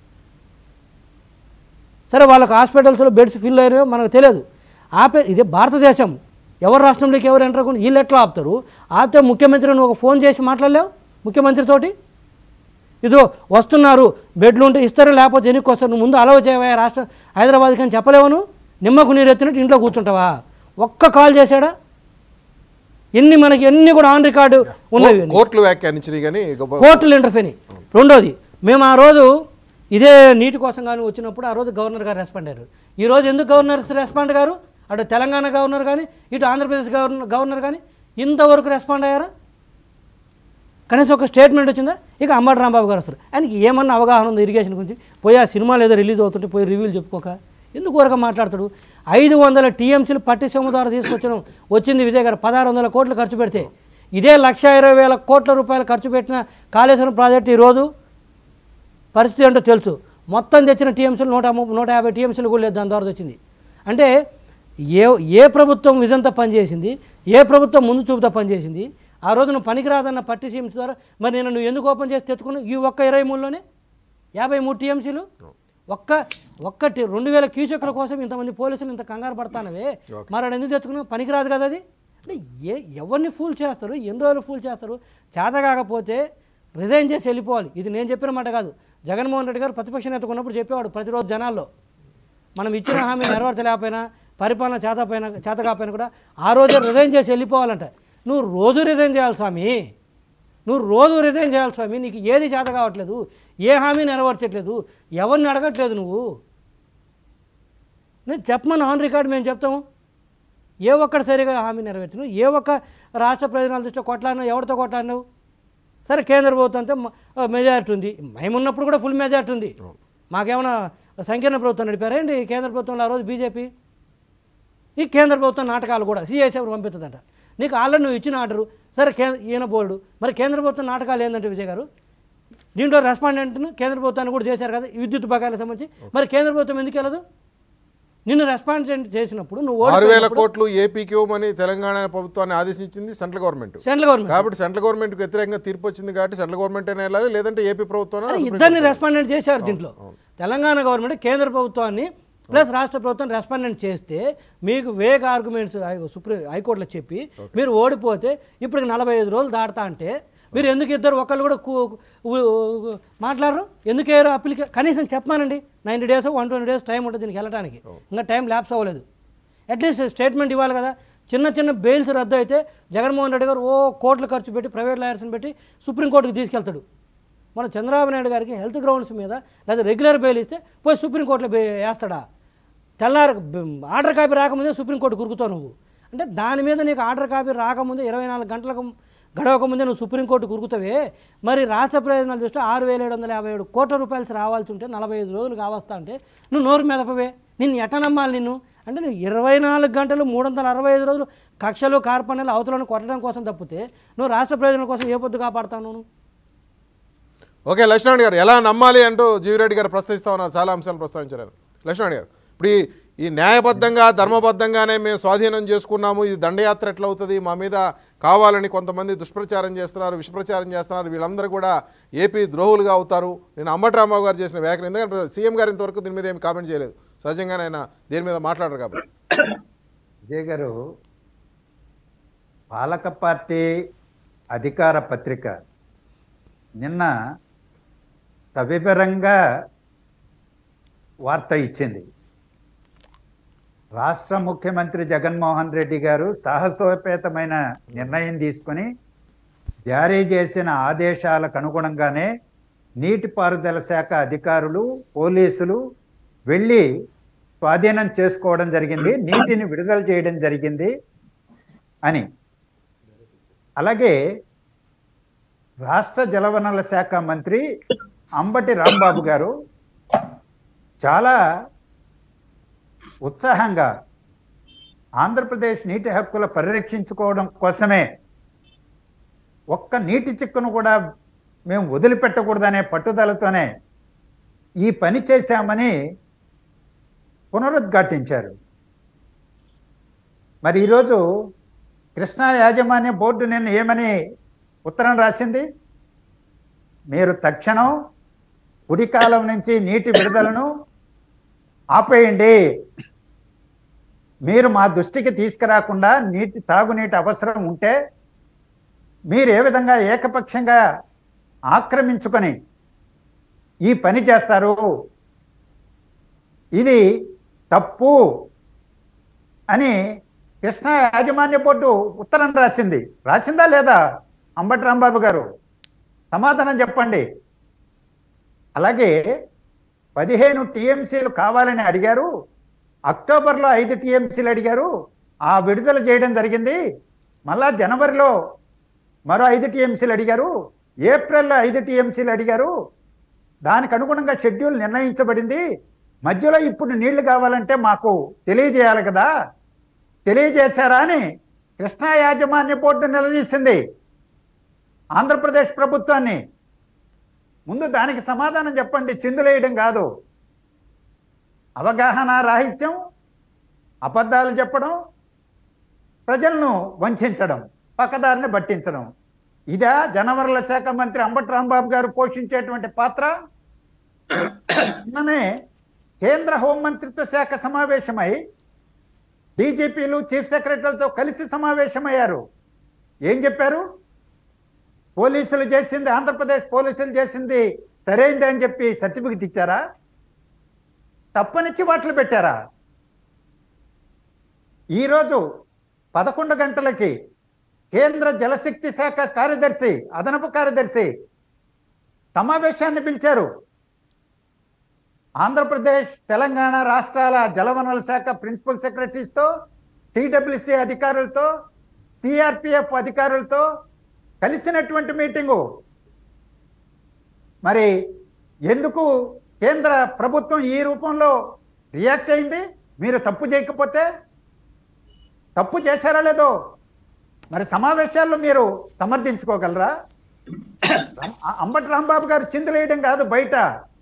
సరే వాళ్ళకి హాస్పిటల్స్లో బెడ్స్ ఫిల్ అయినాయో మనకు తెలియదు ఆపే ఇది భారతదేశం ఎవరు రాష్ట్రంలోకి ఎవరు ఎంటర్ అవ్వకుండా వీళ్ళు ఎట్లా ఆపుతారు ఆపితే ముఖ్యమంత్రి నువ్వు ఒక ఫోన్ చేసి మాట్లాడలేవు ముఖ్యమంత్రితోటి ఇదో వస్తున్నారు బెడ్లు ఉంటే ఇస్తారు లేకపోతే ఎన్నికి వస్తారు నువ్వు ముందు అలవ చేయవా రాష్ట్ర హైదరాబాద్కి అని చెప్పలేవు నువ్వు నిమ్మకు నీరు ఎత్తినట్టు ఇంట్లో కూర్చుంటావా ఒక్క కాల్ చేశాడా ఎన్ని మనకి ఎన్ని కూడా ఆన్ రికార్డు ఉన్నవి ఇవన్నీ. కోర్టులు వ్యాఖ్యానించినాయి కానీ గొప్ప కోర్టులు ఇంటర్ఫెని రెండోది మేము ఆ రోజు ఇదే నీటి కోసం కానీ వచ్చినప్పుడు ఆ రోజు గవర్నర్ గారు రెస్పాండ్ అయ్యారు ఈ రోజు ఎందుకు గవర్నర్ రెస్పాండ్ గారు అటు తెలంగాణ గవర్నర్ కానీ ఇటు ఆంధ్రప్రదేశ్ గవర్నర్ గవర్నర్ కానీ ఇంతవరకు రెస్పాండ్ అయ్యారా కనీసం ఒక స్టేట్మెంట్ వచ్చిందా ఇక అంబటి రాంబాబు గారు వస్తారు ఆయనకి ఏమన్నా అవగాహన ఉంది ఇరిగేషన్ గురించి పోయి ఆ సినిమాలు ఏదో రిలీజ్ అవుతుంటే పోయి రివ్యూలు చెప్పుకోక ఎందుకు వరకు మాట్లాడతాడు ఐదు వందల టీఎంసీలు పట్టిసీమ ద్వారా తీసుకొచ్చడం వచ్చింది విజయ్ గారు పదహారు వందల కోట్లు ఖర్చు పెడితే ఇదే లక్ష ఇరవై వేల కోట్ల రూపాయలు ఖర్చు పెట్టిన కాళేశ్వరం ప్రాజెక్టు ఈరోజు పరిస్థితి ఏంటో తెలుసు మొత్తం తెచ్చిన టీఎంసీలు నూట ము- నూట యాభై టీఎంసీలు కూడా లేదు దాని ద్వారా వచ్చింది అంటే ఏ ఏ ప్రభుత్వం విజన్తో పనిచేసింది ఏ ప్రభుత్వం ముందు చూపుతో పనిచేసింది ఆ రోజు నువ్వు పనికిరాదన్న పట్టి టీఎంసీ ద్వారా మరి నేను నువ్వు ఎందుకు ఓపెన్ చేసి తెచ్చుకున్నావు ఈ ఒక్క ఇరవై మూడులోనే యాభై మూడు టీఎంసీలు ఒక్క ఒక్కటి రెండు వేల క్యూసెక్ల కోసం ఇంతమంది పోలీసులు ఇంత కంగారు పడతానవే మరి ఆడు ఎందుకు తెచ్చుకున్నావు పనికిరాదు కదా అది అంటే ఏ ఎవరిని ఫూల్ చేస్తారు ఎన్ని రోజులు ఫూల్ చేస్తారు చేత కాకపోతే రిజైన్ చేసి వెళ్ళిపోవాలి ఇది నేను చెప్పిన మాట కాదు జగన్మోహన్ రెడ్డి గారు ప్రతిపక్ష నేత ఉన్నప్పుడు చెప్పేవాడు ప్రతిరోజు జనాల్లో మనం ఇచ్చిన హామీ నెరవేర్చలేకపోయినా పరిపాలన చేతపోయినా చేత కాకపోయినా కూడా ఆ రోజే రిజైన్ చేసి వెళ్ళిపోవాలంట నువ్వు రోజు రిజైన్ చేయాలి స్వామి నువ్వు రోజు రిజైన్ చేయాలి స్వామి నీకు ఏది చేత కావట్లేదు ఏ హామీ నెరవేర్చట్లేదు ఎవరిని అడగట్లేదు నువ్వు నేను చెప్పమని ఆన్ రికార్డ్ మేము చెప్తాము ఏ ఒక్కటి సరిగా హామీ నెరవేర్చను ఏ ఒక్క రాష్ట్ర ప్రయోజనాల దృష్ట్యా కొట్లాడినావు ఎవరితో కొట్లాడినావు సరే కేంద్ర ప్రభుత్వం అంతే మెజారిటీ ఉంది మేము ఉన్నప్పుడు కూడా ఫుల్ మెజారిటీ ఉంది మాకేమైనా సంకీర్ణ ప్రభుత్వం నడిపారేంటి కేంద్ర ప్రభుత్వంలో ఆ రోజు బీజేపీ ఈ కేంద్ర ప్రభుత్వం నాటకాలు కూడా సిఐసీ పంపిస్తుందంట నీకు ఆల్రెడీ నువ్వు ఇచ్చిన ఆర్డరు సరే కే ఈయన బోర్డు మరి కేంద్ర ప్రభుత్వం నాటకాలు ఏంటంటే విజయ్ గారు దీంట్లో రెస్పాండెంట్ను కేంద్ర ప్రభుత్వాన్ని కూడా చేశారు కదా ఈ విద్యుత్ బకాయిలకు సంబంధించి మరి కేంద్ర ప్రభుత్వం ఎందుకు వెళ్ళదు నిన్ను రెస్పాండెంట్ చేసినప్పుడు నువ్వు ఆరు వేల ఓడిపోయినప్పుడు కోట్లు ఏపీకి ఇవ్వమని తెలంగాణ ప్రభుత్వాన్ని ఆదేశించింది సెంట్రల్ గవర్నమెంట్ సెంట్రల్ గవర్నమెంట్ కాబట్టి సెంట్రల్ గవర్నమెంట్ వ్యతిరేకంగా తీర్పు వచ్చింది కాబట్టి సెంట్రల్ గవర్నమెంట్ అయినా వెళ్ళాలి లేదంటే ఏపీ ప్రభుత్వం అరే ఇద్దరిని రెస్పాండెంట్ చేశారు దీంట్లో తెలంగాణ గవర్నమెంట్ కేంద్ర ప్రభుత్వాన్ని ప్లస్ రాష్ట్ర ప్రభుత్వం రెస్పాండెంట్ చేస్తే మీకు వేగ్ ఆర్గ్యుమెంట్స్ సుప్రీం హైకోర్టులో చెప్పి మీరు ఓడిపోతే ఇప్పటికి నలభై ఐదు రోజులు దాటుతా అంటే మీరు ఎందుకు ఇద్దరు ఒకళ్ళు కూడా కూ- ఊ- ఊ- మాట్లాడరు ఎందుకు వేయరు అప్లికే కనీసం చెప్పమానండి ninety days one twenty days time ఉంటుంది దీనికి వెళ్ళడానికి ఇంకా టైం ల్యాప్స్ అవ్వలేదు అట్లీస్ట్ స్టేట్మెంట్ ఇవ్వాలి కదా చిన్న చిన్న బెయిల్స్ రద్దు అయితే జగన్మోహన్ రెడ్డి గారు ఓ కోట్లు ఖర్చు పెట్టి ప్రైవేట్ లాయర్స్ని పెట్టి సుప్రీంకోర్టుకి తీసుకెళ్తాడు మన చంద్రబాబు నాయుడు గారికి హెల్త్ గ్రౌండ్స్ మీద లేదా రెగ్యులర్ బెయిల్ ఇస్తే పోయి సుప్రీంకోర్టులో బే వేస్తాడా తెల్లారి బ- ఆర్డర్ కాపీ రాకముందే సుప్రీంకోర్టు కురుకుతావు నువ్వు అంటే దాని మీద నీకు ఆర్డర్ కాపీ రాకముందే ఇరవై నాలుగు గంటలకు గడవక ముందే నువ్వు సుప్రీంకోర్టు కురుకుతావే మరి రాష్ట్ర ప్రయోజనాలు చూస్తే ఆరు వేల ఏడు వందల యాభై ఏడు కోట్ల రూపాయలు రావాల్సి ఉంటే నలభై ఐదు రోజులు కావస్తా అంటే నువ్వు నోరు మెదపవే నిన్ను ఎట్ట నమ్మాలి నిన్ను అంటే నువ్వు ఇరవై నాలుగు గంటలు మూడు వందల అరవై ఐదు రోజులు కక్షలు కార్పణ్యాలు అవతలను కొట్టడం కోసం తప్పితే నువ్వు రాష్ట్ర ప్రయోజనాల కోసం ఏ పొద్దు కాపాడుతావు నువ్వు ఓకే లక్ష్మణ్ గారు ఎలా నమ్మాలి అంటూ జీవిరెడ్డి గారు ప్రస్తావిస్తా ఉన్నారు చాలా అంశాలు ప్రస్తావించారు ఆయన. లక్ష్మణ్ గారు ఇప్పుడు ఈ ఈ న్యాయబద్ధంగా ధర్మబద్ధంగానే మేము స్వాధీనం చేసుకున్నాము ఇది దండయాత్ర ఎట్లా అవుతుంది మా మీద కావాలని కొంతమంది దుష్ప్రచారం చేస్తున్నారు విషప్రచారం చేస్తున్నారు వీళ్ళందరూ కూడా ఏపీ ద్రోహులుగా అవుతారు నేను అంబటి రాంబాబు గారు చేసిన వ్యాఖ్యలు ఎందుకంటే సీఎం గారు ఇంతవరకు దీని మీద ఏమి కామెంట్ చేయలేదు సహజంగానే ఆయన దేని మీద మాట్లాడరు కాబట్టి విజయ్ గారు పాలక పార్టీ అధికార పత్రిక నిన్న సవివరంగా వార్త ఇచ్చింది రాష్ట్ర ముఖ్యమంత్రి జగన్మోహన్ రెడ్డి గారు సాహసోపేతమైన నిర్ణయం తీసుకొని జారీ చేసిన ఆదేశాలకు అనుగుణంగానే నీటిపారుదల శాఖ అధికారులు పోలీసులు వెళ్ళి స్వాధీనం చేసుకోవడం జరిగింది నీటిని విడుదల చేయడం జరిగింది అని అలాగే రాష్ట్ర జలవనరుల శాఖ మంత్రి అంబటి రాంబాబు గారు చాలా ఉత్సాహంగా ఆంధ్రప్రదేశ్ నీటి హక్కుల పరిరక్షించుకోవడం కోసమే ఒక్క నీటి చిక్కును కూడా మేము వదిలిపెట్టకూడదనే పట్టుదలతోనే ఈ పని చేశామని పునరుద్ఘాటించారు మరి ఈరోజు కృష్ణా యాజమాన్య బోర్డు నిన్న ఏమని ఉత్తరం రాసింది మీరు తక్షణం కుడి కాలం నుంచి నీటి విడుదలను ఆపేయండి మీరు మా దృష్టికి తీసుకురాకుండా నీటి తాగునీటి అవసరం ఉంటే మీరు ఏ విధంగా ఏకపక్షంగా ఆక్రమించుకొని ఈ పని చేస్తారు ఇది తప్పు అని కృష్ణా యాజమాన్య బోర్డు ఉత్తరం రాసింది రాసిందా లేదా అంబటి రాంబాబు గారు సమాధానం చెప్పండి అలాగే పదిహేను టీఎంసీలు కావాలని అడిగారు అక్టోబర్లో ఐదు టీఎంసీలు అడిగారు ఆ విడుదల చేయడం జరిగింది మళ్ళా జనవరిలో మరో ఐదు టీఎంసీలు అడిగారు ఏప్రిల్లో ఐదు టీఎంసీలు అడిగారు దానికి అనుగుణంగా షెడ్యూల్ నిర్ణయించబడింది మధ్యలో ఇప్పుడు నీళ్లు కావాలంటే మాకు తెలియజేయాలి కదా తెలియజేశారా అని కృష్ణా యాజమాన్య బోర్డు నిలదీసింది ఆంధ్రప్రదేశ్ ప్రభుత్వాన్ని ముందు దానికి సమాధానం చెప్పండి చిందులేయడం కాదు అవగాహన రాహిత్యం అబద్ధాలు చెప్పడం ప్రజలను వంచడం పక్కదారిని పట్టించడం ఇదా జనవరుల శాఖ మంత్రి అంబటి రాంబాబు గారు పోషించేటువంటి పాత్ర నిన్ననే కేంద్ర హోంమంత్రిత్వ శాఖ సమావేశమై డీజీపీలు చీఫ్ సెక్రటరీలతో కలిసి సమావేశమయ్యారు ఏం చెప్పారు పోలీసులు చేసింది ఆంధ్రప్రదేశ్ పోలీసులు చేసింది సరైంది అని చెప్పి సర్టిఫికెట్ ఇచ్చారా తప్పనిచ్చి వాటిలు పెట్టారా ఈరోజు పదకొండు గంటలకి కేంద్ర జలశక్తి శాఖ కార్యదర్శి అదనపు కార్యదర్శి సమావేశాన్ని పిలిచారు ఆంధ్రప్రదేశ్ తెలంగాణ రాష్ట్రాల జలవనరుల శాఖ ప్రిన్సిపల్ సెక్రటరీస్తో సిడబ్ల్యూసి అధికారులతో సిఆర్పిఎఫ్ అధికారులతో కలిసినటువంటి మీటింగు మరి ఎందుకు కేంద్ర ప్రభుత్వం ఈ రూపంలో రియాక్ట్ అయింది మీరు తప్పు చేయకపోతే తప్పు చేశారా లేదో మరి సమావేశాల్లో మీరు సమర్థించుకోగలరా అం- అంబటి రాంబాబు గారు చిందులేయడం కాదు బయట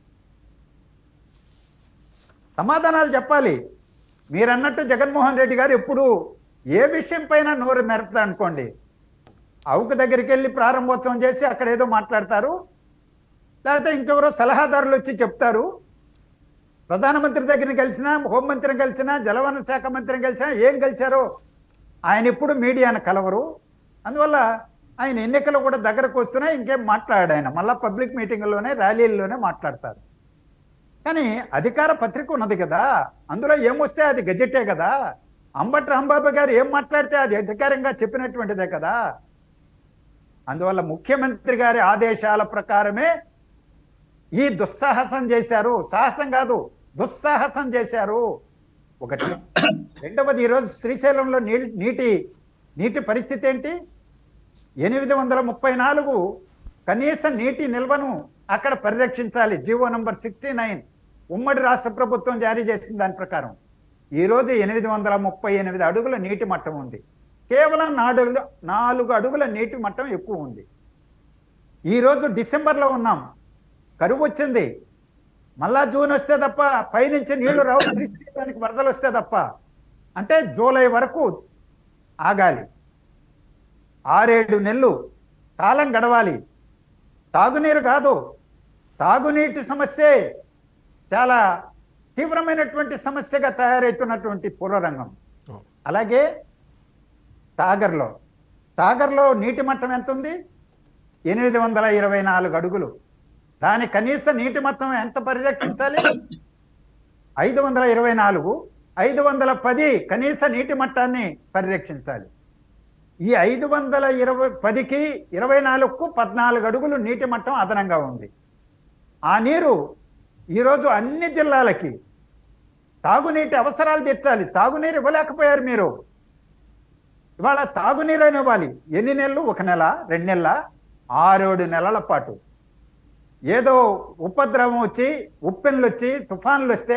సమాధానాలు చెప్పాలి మీరన్నట్టు జగన్మోహన్ రెడ్డి గారు ఎప్పుడు ఏ విషయం పైన నోరు మెరుపుతా అనుకోండి అవుకు దగ్గరికి వెళ్ళి ప్రారంభోత్సవం చేసి అక్కడ ఏదో మాట్లాడతారు లేకపోతే ఇంకెవరో సలహాదారులు వచ్చి చెప్తారు ప్రధానమంత్రి దగ్గర కలిసినా హోంమంత్రిని కలిసినా జలవనరుల శాఖ మంత్రిని కలిసినా ఏం కలిశారో ఆయన ఎప్పుడు మీడియాను కలవరు అందువల్ల ఆయన ఎన్నికలు కూడా దగ్గరకు వస్తున్నాయి ఇంకేం మాట్లాడాడు ఆయన మళ్ళా పబ్లిక్ మీటింగ్లోనే ర్యాలీల్లోనే మాట్లాడతారు కానీ అధికార పత్రిక ఉన్నది కదా అందులో ఏమొస్తే అది గజెట్టే కదా అంబటి రాంబాబు గారు ఏం మాట్లాడితే అది అధికారంగా చెప్పినటువంటిదే కదా అందువల్ల ముఖ్యమంత్రి గారి ఆదేశాల ప్రకారమే ఈ దుస్సాహసం చేశారు సాహసం కాదు దుస్సాహసం చేశారు ఒకటి రెండవది ఈరోజు శ్రీశైలంలో నీటి నీటి నీటి పరిస్థితి ఏంటి ఎనిమిది వందల ముప్పై నాలుగు కనీస నీటి నిల్వను అక్కడ పరిరక్షించాలి జీవో నంబర్ సిక్స్టీ నైన్ ఉమ్మడి రాష్ట్ర ప్రభుత్వం జారీ చేసిన దాని ప్రకారం ఈరోజు ఎనిమిది వందల ముప్పై ఎనిమిది అడుగుల నీటి మట్టం ఉంది కేవలం నాలుగు నాలుగు అడుగుల నీటి మట్టం ఎక్కువ ఉంది ఈరోజు డిసెంబర్లో ఉన్నాం కరువు వచ్చింది మళ్ళా జూన్ వస్తే తప్ప పైనుంచి నీళ్లు రావు శ్రీశైలానికి వరదలు వస్తే తప్ప అంటే జూలై వరకు ఆగాలి ఆరేడు నెలలు కాలం గడవాలి తాగునీరు కాదు తాగునీటి సమస్యే చాలా తీవ్రమైనటువంటి సమస్యగా తయారవుతున్నటువంటి పూర్వరంగం అవును. అలాగే సాగర్లో సాగర్లో నీటి మట్టం ఎంత ఉంది ఎనిమిది వందల ఇరవై నాలుగు అడుగులు దాని కనీస నీటి మట్టం ఎంత పరిరక్షించాలి ఐదు వందల ఇరవై నాలుగు ఐదు వందల పది కనీస నీటి మట్టాన్ని పరిరక్షించాలి ఈ ఐదు వందల ఇరవై పదికి ఇరవై నాలుగుకు పద్నాలుగు అడుగులు నీటి మట్టం అదనంగా ఉంది ఆ నీరు ఈరోజు అన్ని జిల్లాలకి తాగునీటి అవసరాలు తీర్చాలి సాగునీరు ఇవ్వలేకపోయారు మీరు ఇవాళ తాగునీరు అయినా ఇవ్వాలి ఎన్ని నెలలు ఒక నెల రెండు నెలల ఆరేడు నెలల పాటు ఏదో ఉపద్రవం వచ్చి ఉప్పెన్లు వచ్చి తుఫాన్లు వస్తే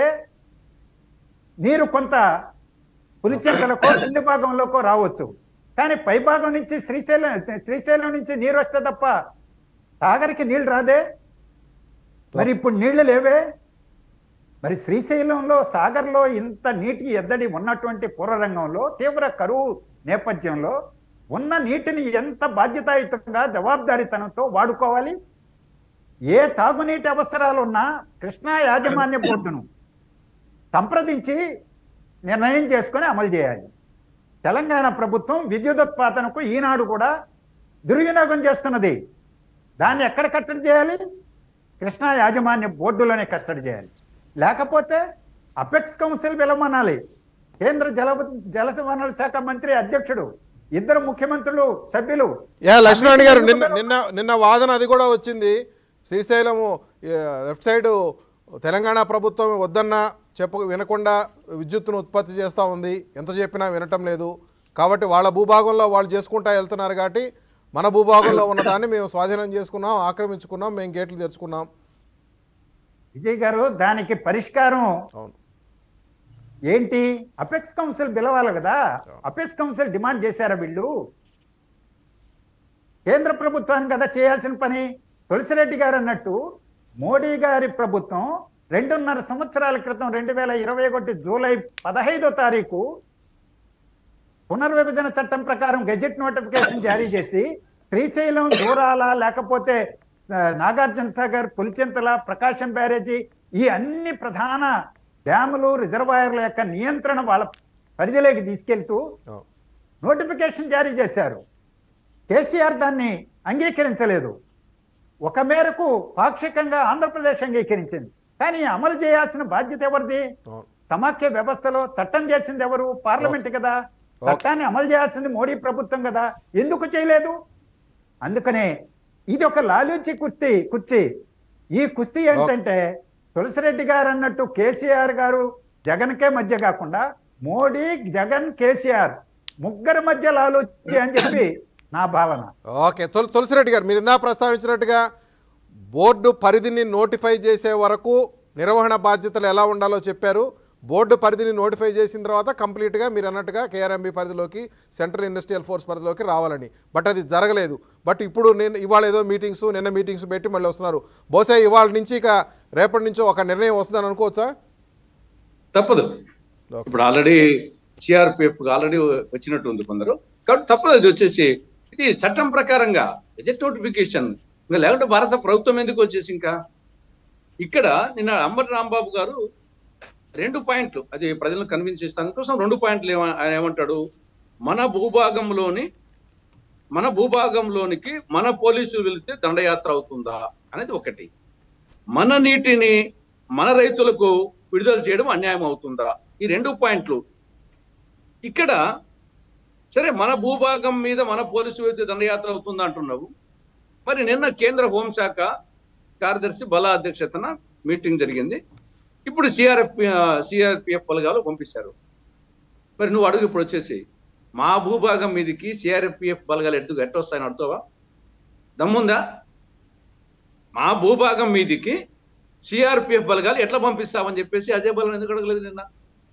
నీరు కొంత పులిచెంతలకో కింది భాగంలోకో రావచ్చు కానీ పై భాగం నుంచి శ్రీశైలం శ్రీశైలం నుంచి నీరు వస్తే తప్ప సాగర్కి నీళ్లు రాదే మరి ఇప్పుడు నీళ్లు లేవే మరి శ్రీశైలంలో సాగర్లో ఇంత నీటి ఎద్దడి ఉన్నటువంటి పూర్వరంగంలో తీవ్ర కరువు నేపథ్యంలో ఉన్న నీటిని ఎంత బాధ్యతాయుతంగా జవాబుదారీతనంతో వాడుకోవాలి ఏ తాగునీటి అవసరాలు ఉన్నా కృష్ణా యాజమాన్య బోర్డును సంప్రదించి నిర్ణయం చేసుకొని అమలు చేయాలి తెలంగాణ ప్రభుత్వం విద్యుదుత్పాదనకు ఈనాడు కూడా దుర్వినియోగం చేస్తున్నది దాన్ని ఎక్కడ కట్టడి చేయాలి కృష్ణా యాజమాన్య బోర్డులోనే కస్టడీ చేయాలి లేకపోతే అపెక్స్ కౌన్సిల్ విలమనాలి కేంద్ర జల జల వనరుల శాఖ మంత్రి అధ్యక్షుడు ఇద్దరు ముఖ్యమంత్రులు సభ్యులు యా లక్ష్మణ్ గారు నిన్న నిన్న నిన్న వాదన అది కూడా వచ్చింది శ్రీశైలము ఏ, లెఫ్ట్ సైడ్ తెలంగాణ ప్రభుత్వం వద్దన్నా చెప్ప వినకుండా విద్యుత్తును ఉత్పత్తి చేస్తూ ఉంది ఎంత చెప్పినా వినటం లేదు కాబట్టి వాళ్ళ భూభాగంలో వాళ్ళు చేసుకుంటా వెళ్తున్నారు కాబట్టి మన భూభాగంలో ఉన్నదాన్ని మేము స్వాధీనం చేసుకున్నాం ఆక్రమించుకున్నాం మేము గేట్లు తెరుచుకున్నాం విజయ్ గారు దానికి పరిష్కారం అవును ఏంటి అపెక్స్ కౌన్సిల్ పిలవాలి కదా అపెక్స్ కౌన్సిల్ డిమాండ్ చేశారా వీళ్ళు కేంద్ర ప్రభుత్వానికి కదా చేయాల్సిన పని తులసిరెడ్డి గారు అన్నట్టు మోడీ గారి ప్రభుత్వం రెండున్నర సంవత్సరాల క్రితం రెండు వేల ఇరవై ఒకటి జూలై పదహైదో తారీఖు పునర్విభజన చట్టం ప్రకారం గెజెట్ నోటిఫికేషన్ జారీ చేసి శ్రీశైలం దూరాల లేకపోతే ఆ, నాగార్జున సాగర్ పులిచింతల ప్రకాశం బ్యారేజీ ఈ అన్ని ప్రధాన డ్యాములు రిజర్వాయర్ల యొక్క నియంత్రణ వాళ్ళ పరిధిలోకి తీసుకెళ్తూ అవును నోటిఫికేషన్ జారీ చేశారు కేసీఆర్ దాన్ని అంగీకరించలేదు ఒక మేరకు పాక్షికంగా ఆంధ్రప్రదేశ్ అంగీకరించింది కానీ అమలు చేయాల్సిన బాధ్యత ఎవరిది అవును సమాఖ్య వ్యవస్థలో చట్టం చేసింది ఎవరు పార్లమెంట్ కదా చట్టాన్ని అమలు చేయాల్సింది మోడీ ప్రభుత్వం కదా ఎందుకు చేయలేదు అందుకనే ఇది ఒక లాలూచి కుర్తి కుర్చీ ఈ కుస్తీ ఏంటంటే తులసిరెడ్డి గారు అన్నట్టు కేసీఆర్ గారు జగన్కే మధ్య కాకుండా మోడీ జగన్ కేసీఆర్ ముగ్గురి మధ్య లాలూచి అని చెప్పి నా భావన ఓకే తుల తులసిరెడ్డి గారు మీరు ఇందా ప్రస్తావించినట్టుగా బోర్డు పరిధిని నోటిఫై చేసే వరకు నిర్వహణ బాధ్యతలు ఎలా ఉండాలో చెప్పారు బోర్డు పరిధిని నోటిఫై చేసిన తర్వాత కంప్లీట్గా మీరు అన్నట్టుగా కేఆర్ఎంబి పరిధిలోకి సెంట్రల్ ఇండస్ట్రియల్ ఫోర్స్ పరిధిలోకి రావాలని బట్ అది జరగలేదు బట్ ఇప్పుడు నేను ఇవాళ ఏదో మీటింగ్స్ నిన్న మీటింగ్స్ పెట్టి మళ్ళీ వస్తున్నారు బహుశా ఇవాళ నుంచి ఇక రేపటి నుంచి ఒక నిర్ణయం వస్తుందని అనుకోవచ్చా తప్పదు ఇప్పుడు ఆల్రెడీ సిఆర్పిఎఫ్ ఆల్రెడీ వచ్చినట్టు ఉంది కొందరు కాబట్టి తప్పదు అది వచ్చేసి ఇది చట్టం ప్రకారంగా గెజెట్ నోటిఫికేషన్ ఇంకా లేకుంటే భారత ప్రభుత్వం ఎందుకు వచ్చేసి ఇంకా ఇక్కడ నిన్న అంబటి రాంబాబు గారు రెండు పాయింట్లు అది ప్రజలను కన్విన్స్ చేస్తాను కోసం రెండు పాయింట్లు ఏమ- ఆయన ఏమంటాడు మన భూభాగంలోని మన భూభాగంలోనికి మన పోలీసులు వెళితే దండయాత్ర అవుతుందా అనేది ఒకటి మన నీటిని మన రైతులకు విడుదల చేయడం అన్యాయం అవుతుందా ఈ రెండు పాయింట్లు ఇక్కడ సరే మన భూభాగం మీద మన పోలీసు వెళితే దండయాత్ర అవుతుందా అంటున్నావు మరి నిన్న కేంద్ర హోంశాఖ కార్యదర్శి బల అధ్యక్షతన మీటింగ్ జరిగింది ఇప్పుడు సిఆర్ఎఫ్ సిఆర్పిఎఫ్ బలగాలు పంపిస్తారు మరి నువ్వు అడుగు ఇప్పుడు వచ్చేసి మా భూభాగం మీదకి సిఆర్పిఎఫ్ బలగాలు ఎట్టు ఎట్టొస్తాయని అడుగుతావా దమ్ముందా మా భూభాగం మీదికి సిఆర్పిఎఫ్ బలగాలు ఎట్లా పంపిస్తామని చెప్పేసి అజయ్ బలం ఎందుకు అడగలేదు నిన్న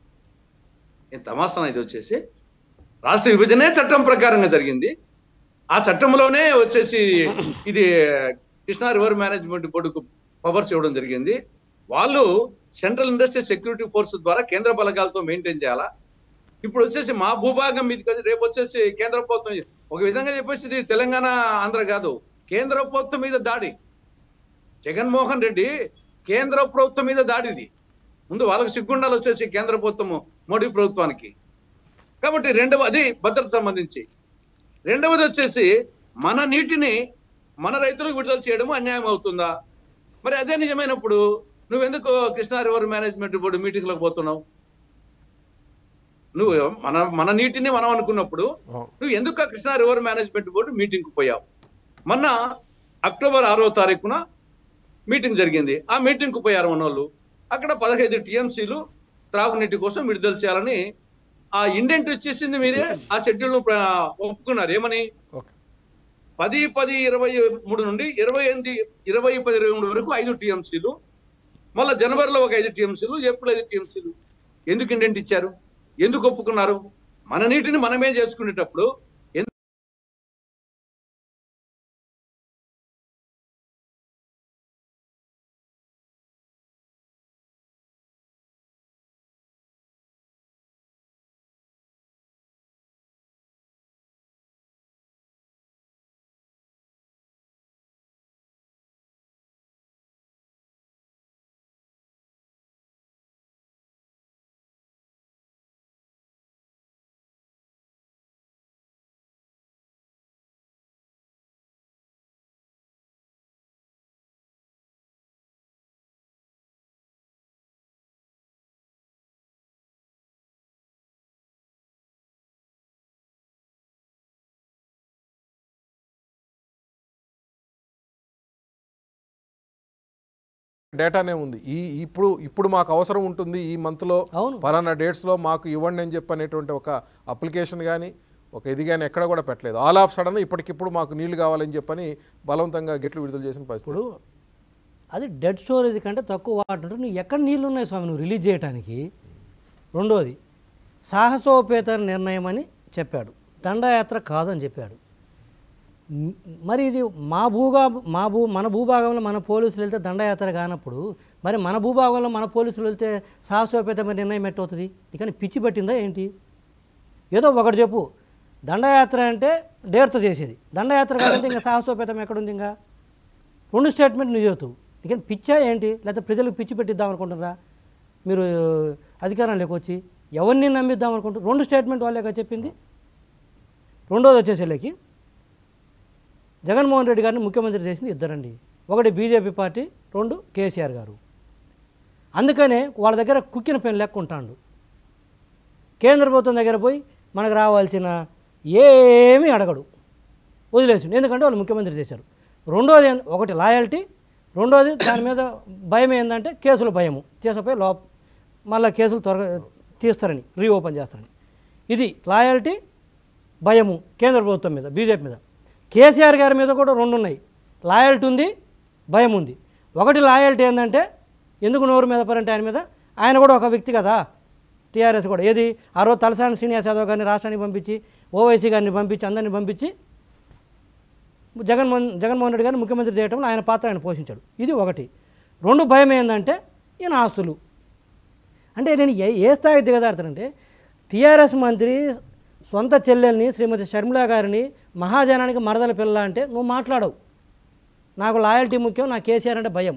ఏం తమాసన ఇది వచ్చేసి రాష్ట్ర విభజనే చట్టం ప్రకారంగా జరిగింది ఆ చట్టంలోనే వచ్చేసి ఇది కృష్ణా రివర్ మేనేజ్మెంట్ బోర్డుకు పవర్స్ ఇవ్వడం జరిగింది వాళ్ళు సెంట్రల్ ఇండస్ట్రీ సెక్యూరిటీ ఫోర్స్ ద్వారా కేంద్ర బలగాలతో మెయింటైన్ చేయాలా ఇప్పుడు వచ్చేసి మా భూభాగం మీదకి వచ్చి రేపు వచ్చేసి కేంద్ర ప్రభుత్వం ఒక విధంగా చెప్పేసి ఇది తెలంగాణ ఆంధ్ర కాదు కేంద్ర ప్రభుత్వం మీద దాడి జగన్మోహన్ రెడ్డి కేంద్ర ప్రభుత్వం మీద దాడిది ముందు వాళ్ళకి సిగ్గుండాలు వచ్చేసి కేంద్ర ప్రభుత్వము మోడీ ప్రభుత్వానికి కాబట్టి రెండవ అది భద్రత సంబంధించి రెండవది వచ్చేసి మన నీటిని మన రైతులకు విడుదల చేయడం అన్యాయం అవుతుందా మరి అదే నిజమైనప్పుడు నువ్వెందుకు కృష్ణా రివర్ మేనేజ్మెంట్ బోర్డు మీటింగ్లకు పోతున్నావు నువ్వు మన మన నీటిని మనం అనుకున్నప్పుడు అవును. నువ్వు ఎందుకు ఆ Krishna river management board meeting కు పోయావు మొన్న అక్టోబర్ ఆరో తారీఖున మీటింగ్ జరిగింది ఆ మీటింగ్ కు పోయారు మన వాళ్ళు అక్కడ పదహైదు టీఎంసీలు త్రాగునీటి కోసం విడుదల చేయాలని ఆ ఇండెంట్ ఇచ్చేసింది మీరే ఆ షెడ్యూల్ ను ప్ర- ఒప్పుకున్నారు ఏమని ఓకే పది పది ఇరవై మూడు నుండి ఇరవై ఎనిమిది ఇరవై పది ఇరవై మూడు వరకు ఐదు టీఎంసీలు మళ్ళీ జనవరిలో ఒక ఐదు టీఎంసీలు ఏప్రిల్ ఐదు టీఎంసీలు ఎందుకు ఇండెంట్ ఇచ్చారు ఎందుకు ఒప్పుకున్నారు మన నీటిని మనమే చేసుకునేటప్పుడు ఎందు- డేటానే ఉంది ఈ ఇప్పుడు ఇప్పుడు మాకు అవసరం ఉంటుంది ఈ మంత్లో అవును. పలానా డేట్స్లో మాకు ఇవ్వండి అని చెప్పి అనేటువంటి ఒక అప్లికేషన్ కానీ ఒక ఇది కానీ ఎక్కడ కూడా పెట్టలేదు ఆల్ ఆఫ్ సడన్ ఇప్పటికిప్పుడు మాకు నీళ్లు కావాలని చెప్పని బలవంతంగా గెట్లు విడుదల చేసిన పరిస్థితి ఇప్పుడు అది డెడ్ స్టోరేజ్ కంటే తక్కువ వాటర్ ఉంటే నువ్వు ఎక్కడ నీళ్ళు ఉన్నాయి స్వామి నువ్వు రిలీజ్ చేయడానికి రెండోది సాహసోపేత నిర్ణయం అని చెప్పాడు దండయాత్ర కాదని చెప్పాడు మ్, మరి ఇది మా భూగా మా భూ మన భూభాగంలో మన పోలీసులు వెళ్తే దండయాత్ర కానప్పుడు మరి మన భూభాగంలో మన పోలీసులు వెళ్తే సాహసోపేతమైన నిర్ణయం ఎట్టవుతుంది ఇక పిచ్చి పట్టిందా ఏంటి ఏదో ఒకటి చెప్పు దండయాత్ర అంటే డేర్తో చేసేది దండయాత్ర కాదంటే ఇంకా సాహసోపేతం ఎక్కడుంది ఇంకా రెండు స్టేట్మెంట్ నువ్వు చెబుతావు ఇక పిచ్చా ఏంటి లేకపోతే ప్రజలకు పిచ్చి పెట్టిద్దాం అనుకుంటున్నారా మీరు అధికారంలోకి వచ్చి ఎవరిని నమ్మిద్దాం అనుకుంటారు రెండు స్టేట్మెంట్ వాళ్ళే చెప్పింది రెండోది వచ్చేసేళ్ళకి జగన్మోహన్ రెడ్డి గారిని ముఖ్యమంత్రి చేసింది ఇద్దరండి ఒకటి బీజేపీ పార్టీ రెండు కేసీఆర్ గారు అందుకనే వాళ్ళ దగ్గర కుక్కిన పెన్ లెక్క ఉంటాడు కేంద్ర ప్రభుత్వం దగ్గర పోయి మనకు రావాల్సిన ఏమీ అడగడు వదిలేసిండు ఎందుకంటే వాళ్ళు ముఖ్యమంత్రి చేశారు రెండోది ఏం- ఒకటి లాయల్టీ రెండోది దాని మీద భయం ఏంటంటే కేసుల భయము చేసపోయి లోప మళ్ళీ కేసులు త్వరగా తీస్తారని రీఓపెన్ చేస్తారని ఇది లాయల్టీ భయము కేంద్ర ప్రభుత్వం మీద బీజేపీ మీద కేసీఆర్ గారి మీద కూడా రెండు ఉన్నాయి లాయల్టీ ఉంది భయం ఉంది ఒకటి లాయల్టీ ఏంటంటే ఎందుకు నోరు మీద పరంటే ఆయన మీద ఆయన కూడా ఒక వ్యక్తి కదా టీఆర్ఎస్ కూడా ఏది ఆ రోజు తలసాని శ్రీనివాస్ యాదవ్ గారిని రాష్ట్రానికి పంపించి ఓవైసీ గారిని పంపించి అందరిని పంపించి జగన్మోహన్ జగన్మోహన్ రెడ్డి గారిని ముఖ్యమంత్రి చేయడంలో ఆయన పాత్ర ఆయన పోషించాడు ఇది ఒకటి రెండు భయం ఏంటంటే ఈయన ఆస్తులు అంటే నేను ఏ ఏ స్థాయికి దిగదాడుతానంటే టీఆర్ఎస్ మంత్రి సొంత చెల్లెల్ని శ్రీమతి షర్మిలా గారిని మహాజనానికి మరదల పిల్ల అంటే నువ్వు మాట్లాడవు నాకు లాయల్టీ ముఖ్యం నాకు కేసీఆర్ అంటే భయం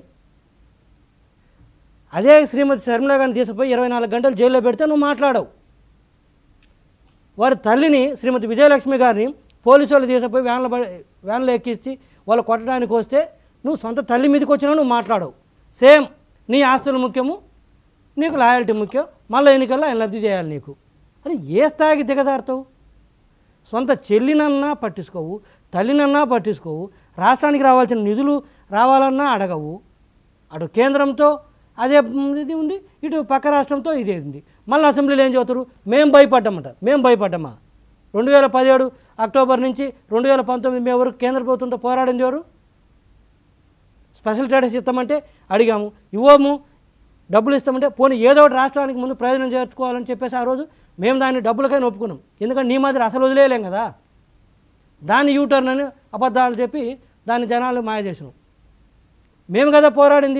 అదే శ్రీమతి షర్మిలా గారిని తీసుకుపోయి ఇరవై నాలుగు గంటలు జైల్లో పెడితే నువ్వు మాట్లాడవు వారి తల్లిని శ్రీమతి విజయలక్ష్మి గారిని పోలీసు వాళ్ళు తీసుకుపోయి వ్యాన్లో పడి వ్యాన్లో ఎక్కించి వాళ్ళు కొట్టడానికి వస్తే నువ్వు సొంత తల్లి మీదకి వచ్చినా నువ్వు మాట్లాడవు సేమ్ నీ ఆస్తులు ముఖ్యము నీకు లాయల్టీ ముఖ్యం మళ్ళీ ఎన్నికల్లో ఆయన లబ్ధి చేయాలి నీకు అని ఏ స్థాయికి దిగజారుతావు సొంత చెల్లినన్నా పట్టించుకోవు తల్లినన్నా పట్టించుకోవు రాష్ట్రానికి రావాల్సిన నిధులు రావాలన్నా అడగవు అటు కేంద్రంతో అదే ఇది ఉంది ఇటు పక్క రాష్ట్రంతో ఇదే ఉంది మళ్ళీ అసెంబ్లీలో ఏం చెబుతారు మేము భయపడ్డామంట మేము భయపడ్డామా రెండు వేల పదిహేడు అక్టోబర్ నుంచి రెండు వేల పంతొమ్మిది మే వరకు కేంద్ర ప్రభుత్వంతో పోరాడింది ఎవరు స్పెషల్ స్టేటస్ ఇస్తామంటే అడిగాము ఇవ్వము డబ్బులు ఇస్తామంటే పోనీ ఏదో ఒకటి రాష్ట్రానికి ముందు ప్రయోజనం చేర్చుకోవాలని చెప్పేసి ఆ రోజు మేము దాన్ని డబ్బులకైనా ఒప్పుకున్నాం ఎందుకంటే నీ మాదిరి అసలు వదిలేయలేం కదా దాన్ని యూటర్న్ అని అబద్ధాలు చెప్పి దాన్ని జనాలు మాయ చేసినాం మేము కదా పోరాడింది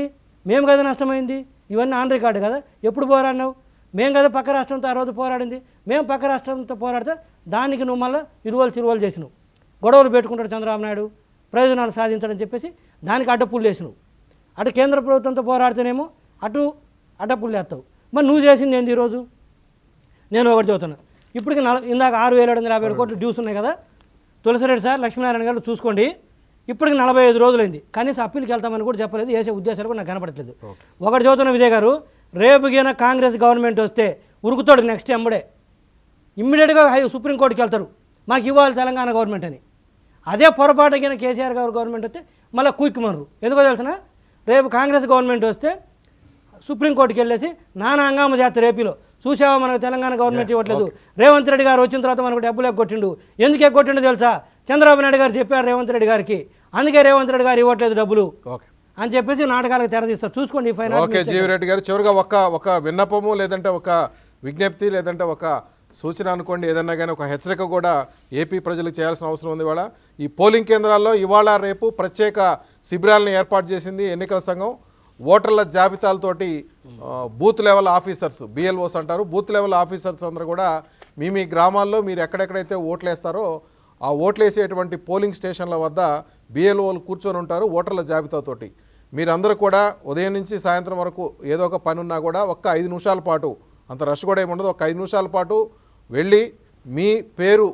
మేము కదా నష్టమైంది ఇవన్నీ ఆన్ రికార్డు కదా ఎప్పుడు పోరాడినావు మేము కదా పక్క రాష్ట్రంతో ఆ రోజు పోరాడింది మేము పక్క రాష్ట్రంతో పోరాడితే దానికి నువ్వు మళ్ళీ ఇరువలు చిరువలు చేసినావు గొడవలు పెట్టుకుంటాడు చంద్రబాబు నాయుడు ప్రయోజనాలు సాధించడని చెప్పేసి దానికి అడ్డపుల్లు వేసినావు అటు కేంద్ర ప్రభుత్వంతో పోరాడితేనేమో అటు అడ్డపుల్లు వేస్తావు మరి నువ్వు చేసింది ఏంది ఈరోజు నేను ఒకటి చెబుతున్నా ఇప్పటికి నల ఇందాక ఆరు వేల ఏడు వందల యాభై ఏడు కోట్లు డ్యూస్ ఉన్నాయి కదా తులసిరెడ్డి సార్ లక్ష్మీనారాయణ గారు చూసుకోండి ఇప్పటికి నలభై ఐదు రోజులైంది కనీసం అప్పీల్కి వెళ్తామని కూడా చెప్పలేదు వేసే ఉద్దేశాలు కూడా నాకు కనపడట్లేదు ఒకటి చదువుతున్న విజయ్ గారు రేపు గిన కాంగ్రెస్ గవర్నమెంట్ వస్తే ఉరుకుతాడు నెక్స్ట్ ఎంబడే ఇమ్మీడియట్గా హై సుప్రీంకోర్టుకి వెళ్తారు మాకు ఇవ్వాలి తెలంగాణ గవర్నమెంట్ అని అదే పొరపాటు కింద కేసీఆర్ గారు గవర్నమెంట్ వస్తే మళ్ళీ కుయిక్కుమనరు ఎందుకో తెలిసిన రేపు కాంగ్రెస్ గవర్నమెంట్ వస్తే సుప్రీంకోర్టుకి వెళ్ళేసి నానా హంగామ చేస్తారు ఏపీలో చూసావా మనకు తెలంగాణ గవర్నమెంట్ ఇవ్వట్లేదు రేవంత్ రెడ్డి గారు వచ్చిన తర్వాత మనకు డబ్బులు ఎగ్గొట్టిండు ఎందుకు ఎగ్గొట్టిండో తెలుసా చంద్రబాబు నాయుడు గారు చెప్పారు రేవంత్ రెడ్డి గారికి అందుకే రేవంత్ రెడ్డి గారు ఇవ్వట్లేదు డబ్బులు ఓకే అని చెప్పేసి నాటకాలకు తెరదీస్తారు చూసుకోండి ఈ ఫైనల్ ఓకే జీవిరెడ్డి గారు చివరిగా ఒక ఒక విన్నపము లేదంటే ఒక విజ్ఞప్తి లేదంటే ఒక సూచన అనుకోండి ఏదన్నా కానీ ఒక హెచ్చరిక కూడా ఏపీ ప్రజలకు చేయాల్సిన అవసరం ఉంది ఇవాళ ఈ పోలింగ్ కేంద్రాల్లో ఇవాళ రేపు ప్రత్యేక శిబిరాలను ఏర్పాటు చేసింది ఎన్నికల సంఘం ఓటర్ల జాబితాలతోటి ఆ, బూత్ లెవెల్ ఆఫీసర్స్ బిఎల్ఓస్ అంటారు బూత్ లెవెల్ ఆఫీసర్స్ అందరూ కూడా మీ మీ గ్రామాల్లో మీరు ఎక్కడెక్కడైతే ఓట్లు వేస్తారో ఆ ఓట్లు వేసేటువంటి పోలింగ్ స్టేషన్ల వద్ద బిఎల్ఓలు కూర్చొని ఉంటారు ఓటర్ల జాబితాతోటి మీరందరూ కూడా ఉదయం నుంచి సాయంత్రం వరకు ఏదో ఒక పని ఉన్నా కూడా ఒక్క ఐదు నిమిషాల పాటు అంత రష్ కూడా ఏమి ఉండదు ఒక ఐదు నిమిషాల పాటు వెళ్ళి మీ పేరు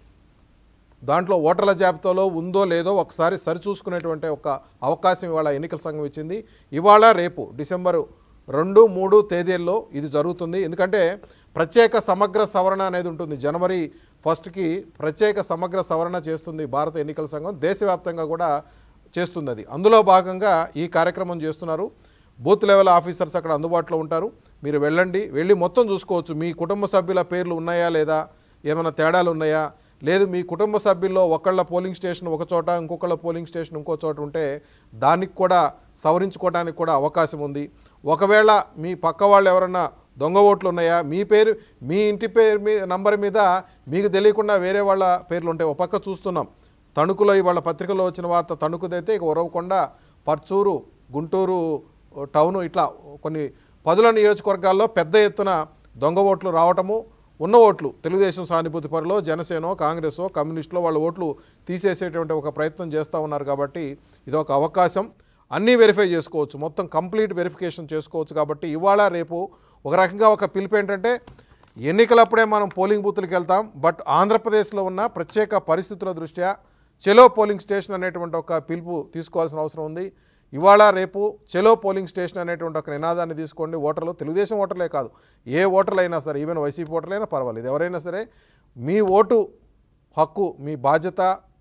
దాంట్లో ఓటర్ల జాబితాలో ఉందో లేదో ఒకసారి సరిచూసుకునేటువంటి ఒక అవకాశం ఇవాళ ఎన్నికల సంఘం ఇచ్చింది ఇవాళ రేపు డిసెంబరు రెండు మూడు తేదీల్లో ఇది జరుగుతుంది ఎందుకంటే ప్రత్యేక సమగ్ర సవరణ అనేది ఉంటుంది జనవరి ఫస్ట్కి ప్రత్యేక సమగ్ర సవరణ చేస్తుంది భారత ఎన్నికల సంఘం దేశవ్యాప్తంగా కూడా చేస్తుంది అది అందులో భాగంగా ఈ కార్యక్రమం చేస్తున్నారు బూత్ లెవెల్ ఆఫీసర్స్ అక్కడ అందుబాటులో ఉంటారు మీరు వెళ్ళండి వెళ్ళి మొత్తం చూసుకోవచ్చు మీ కుటుంబ సభ్యుల పేర్లు ఉన్నాయా లేదా ఏమైనా తేడాలు ఉన్నాయా లేదు మీ కుటుంబ సభ్యుల్లో ఒకళ్ళ పోలింగ్ స్టేషన్ ఒక చోట ఇంకొకళ్ళ పోలింగ్ స్టేషన్ ఇంకో చోట ఉంటే దానికి కూడా సవరించుకోవడానికి కూడా అవకాశం ఉంది ఒకవేళ మీ పక్క వాళ్ళు ఎవరన్నా దొంగ ఓట్లు ఉన్నాయా మీ పేరు మీ ఇంటి పేరు మీ నంబర్ మీద మీకు తెలియకుండా వేరే వాళ్ళ పేర్లు ఉంటాయి ఒక పక్క చూస్తున్నాం తణుకులో ఇవాళ పత్రికలో వచ్చిన వార్త తణుకుదైతే ఇక ఉరవకొండ పర్చూరు గుంటూరు టౌను ఇట్లా కొన్ని పదుల నియోజకవర్గాల్లో పెద్ద ఎత్తున దొంగ ఓట్లు రావటము ఉన్న ఓట్లు తెలుగుదేశం సానుభూతి పరులో జనసేనో కాంగ్రెసో కమ్యూనిస్టులో వాళ్ళ ఓట్లు తీసేసేటువంటి ఒక ప్రయత్నం చేస్తూ ఉన్నారు కాబట్టి ఇది ఒక అవకాశం అన్నీ వెరిఫై చేసుకోవచ్చు మొత్తం కంప్లీట్ వెరిఫికేషన్ చేసుకోవచ్చు కాబట్టి ఇవాళ రేపు ఒక రకంగా ఒక పిలుపు ఏంటంటే ఎన్నికలప్పుడే మనం పోలింగ్ బూత్లకు వెళ్తాం బట్ ఆంధ్రప్రదేశ్లో ఉన్న ప్రత్యేక పరిస్థితుల దృష్ట్యా చెలో పోలింగ్ స్టేషన్ అనేటువంటి ఒక పిలుపు తీసుకోవాల్సిన అవసరం ఉంది ఇవాళ రేపు చెలో పోలింగ్ స్టేషన్ అనేటువంటి ఒక నినాదాన్ని తీసుకోండి ఓటర్లు తెలుగుదేశం ఓటర్లే కాదు ఏ ఓటర్లు అయినా సరే ఈవెన్ వైసీపీ ఓటర్లైనా పర్వాలేదు ఎవరైనా సరే మీ ఓటు హక్కు మీ బాధ్యత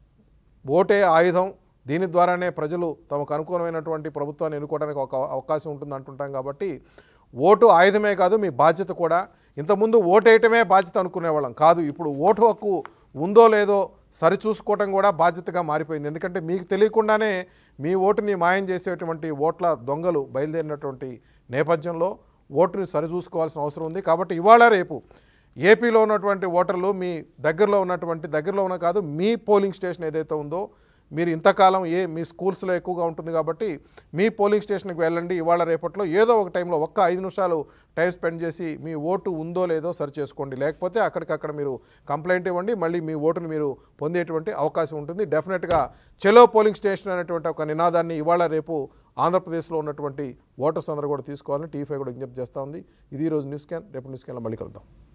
ఓటే ఆయుధం దీని ద్వారానే ప్రజలు తమకు అనుకూలమైనటువంటి ప్రభుత్వాన్ని ఎన్నుకోవడానికి ఒక అవకాశం ఉంటుంది అంటుంటాం కాబట్టి ఓటు ఆయుధమే కాదు మీ బాధ్యత కూడా ఇంతకుముందు ఓటేయటమే బాధ్యత అనుకునేవాళ్ళం కాదు ఇప్పుడు ఓటు హక్కు ఉందో లేదో సరిచూసుకోవటం కూడా బాధ్యతగా మారిపోయింది ఎందుకంటే మీకు తెలియకుండానే మీ ఓటుని మాయం చేసేటువంటి ఓట్ల దొంగలు బయలుదేరినటువంటి నేపథ్యంలో ఓటుని సరిచూసుకోవాల్సిన అవసరం ఉంది కాబట్టి ఇవాళ రేపు ఏపీలో ఉన్నటువంటి ఓటర్లు మీ దగ్గరలో ఉన్నటువంటి దగ్గరలో ఉన్న కాదు మీ పోలింగ్ స్టేషన్ ఏదైతే ఉందో మీరు ఇంతకాలం ఏ మీ స్కూల్స్లో ఎక్కువగా ఉంటుంది కాబట్టి మీ పోలింగ్ స్టేషన్కి వెళ్ళండి ఇవాళ రేపట్లో ఏదో ఒక టైంలో ఒక్క ఐదు నిమిషాలు టైం స్పెండ్ చేసి మీ ఓటు ఉందో లేదో సరి చేసుకోండి లేకపోతే అక్కడికక్కడ మీరు కంప్లైంట్ ఇవ్వండి మళ్ళీ మీ ఓటును మీరు పొందేటువంటి అవకాశం ఉంటుంది డెఫినెట్గా చెలో పోలింగ్ స్టేషన్ అనేటువంటి ఒక నినాదాన్ని ఇవాళ రేపు ఆంధ్రప్రదేశ్లో ఉన్నటువంటి ఓటర్స్ అందరూ కూడా తీసుకోవాలని టీ ఫైవ్ కూడా విజ్ఞప్తి చేస్తూ ఉంది ఇది ఈరోజు న్యూస్ క్యాన్ రేపు న్యూస్ క్యాన్లో మళ్ళీ కలుద్దాం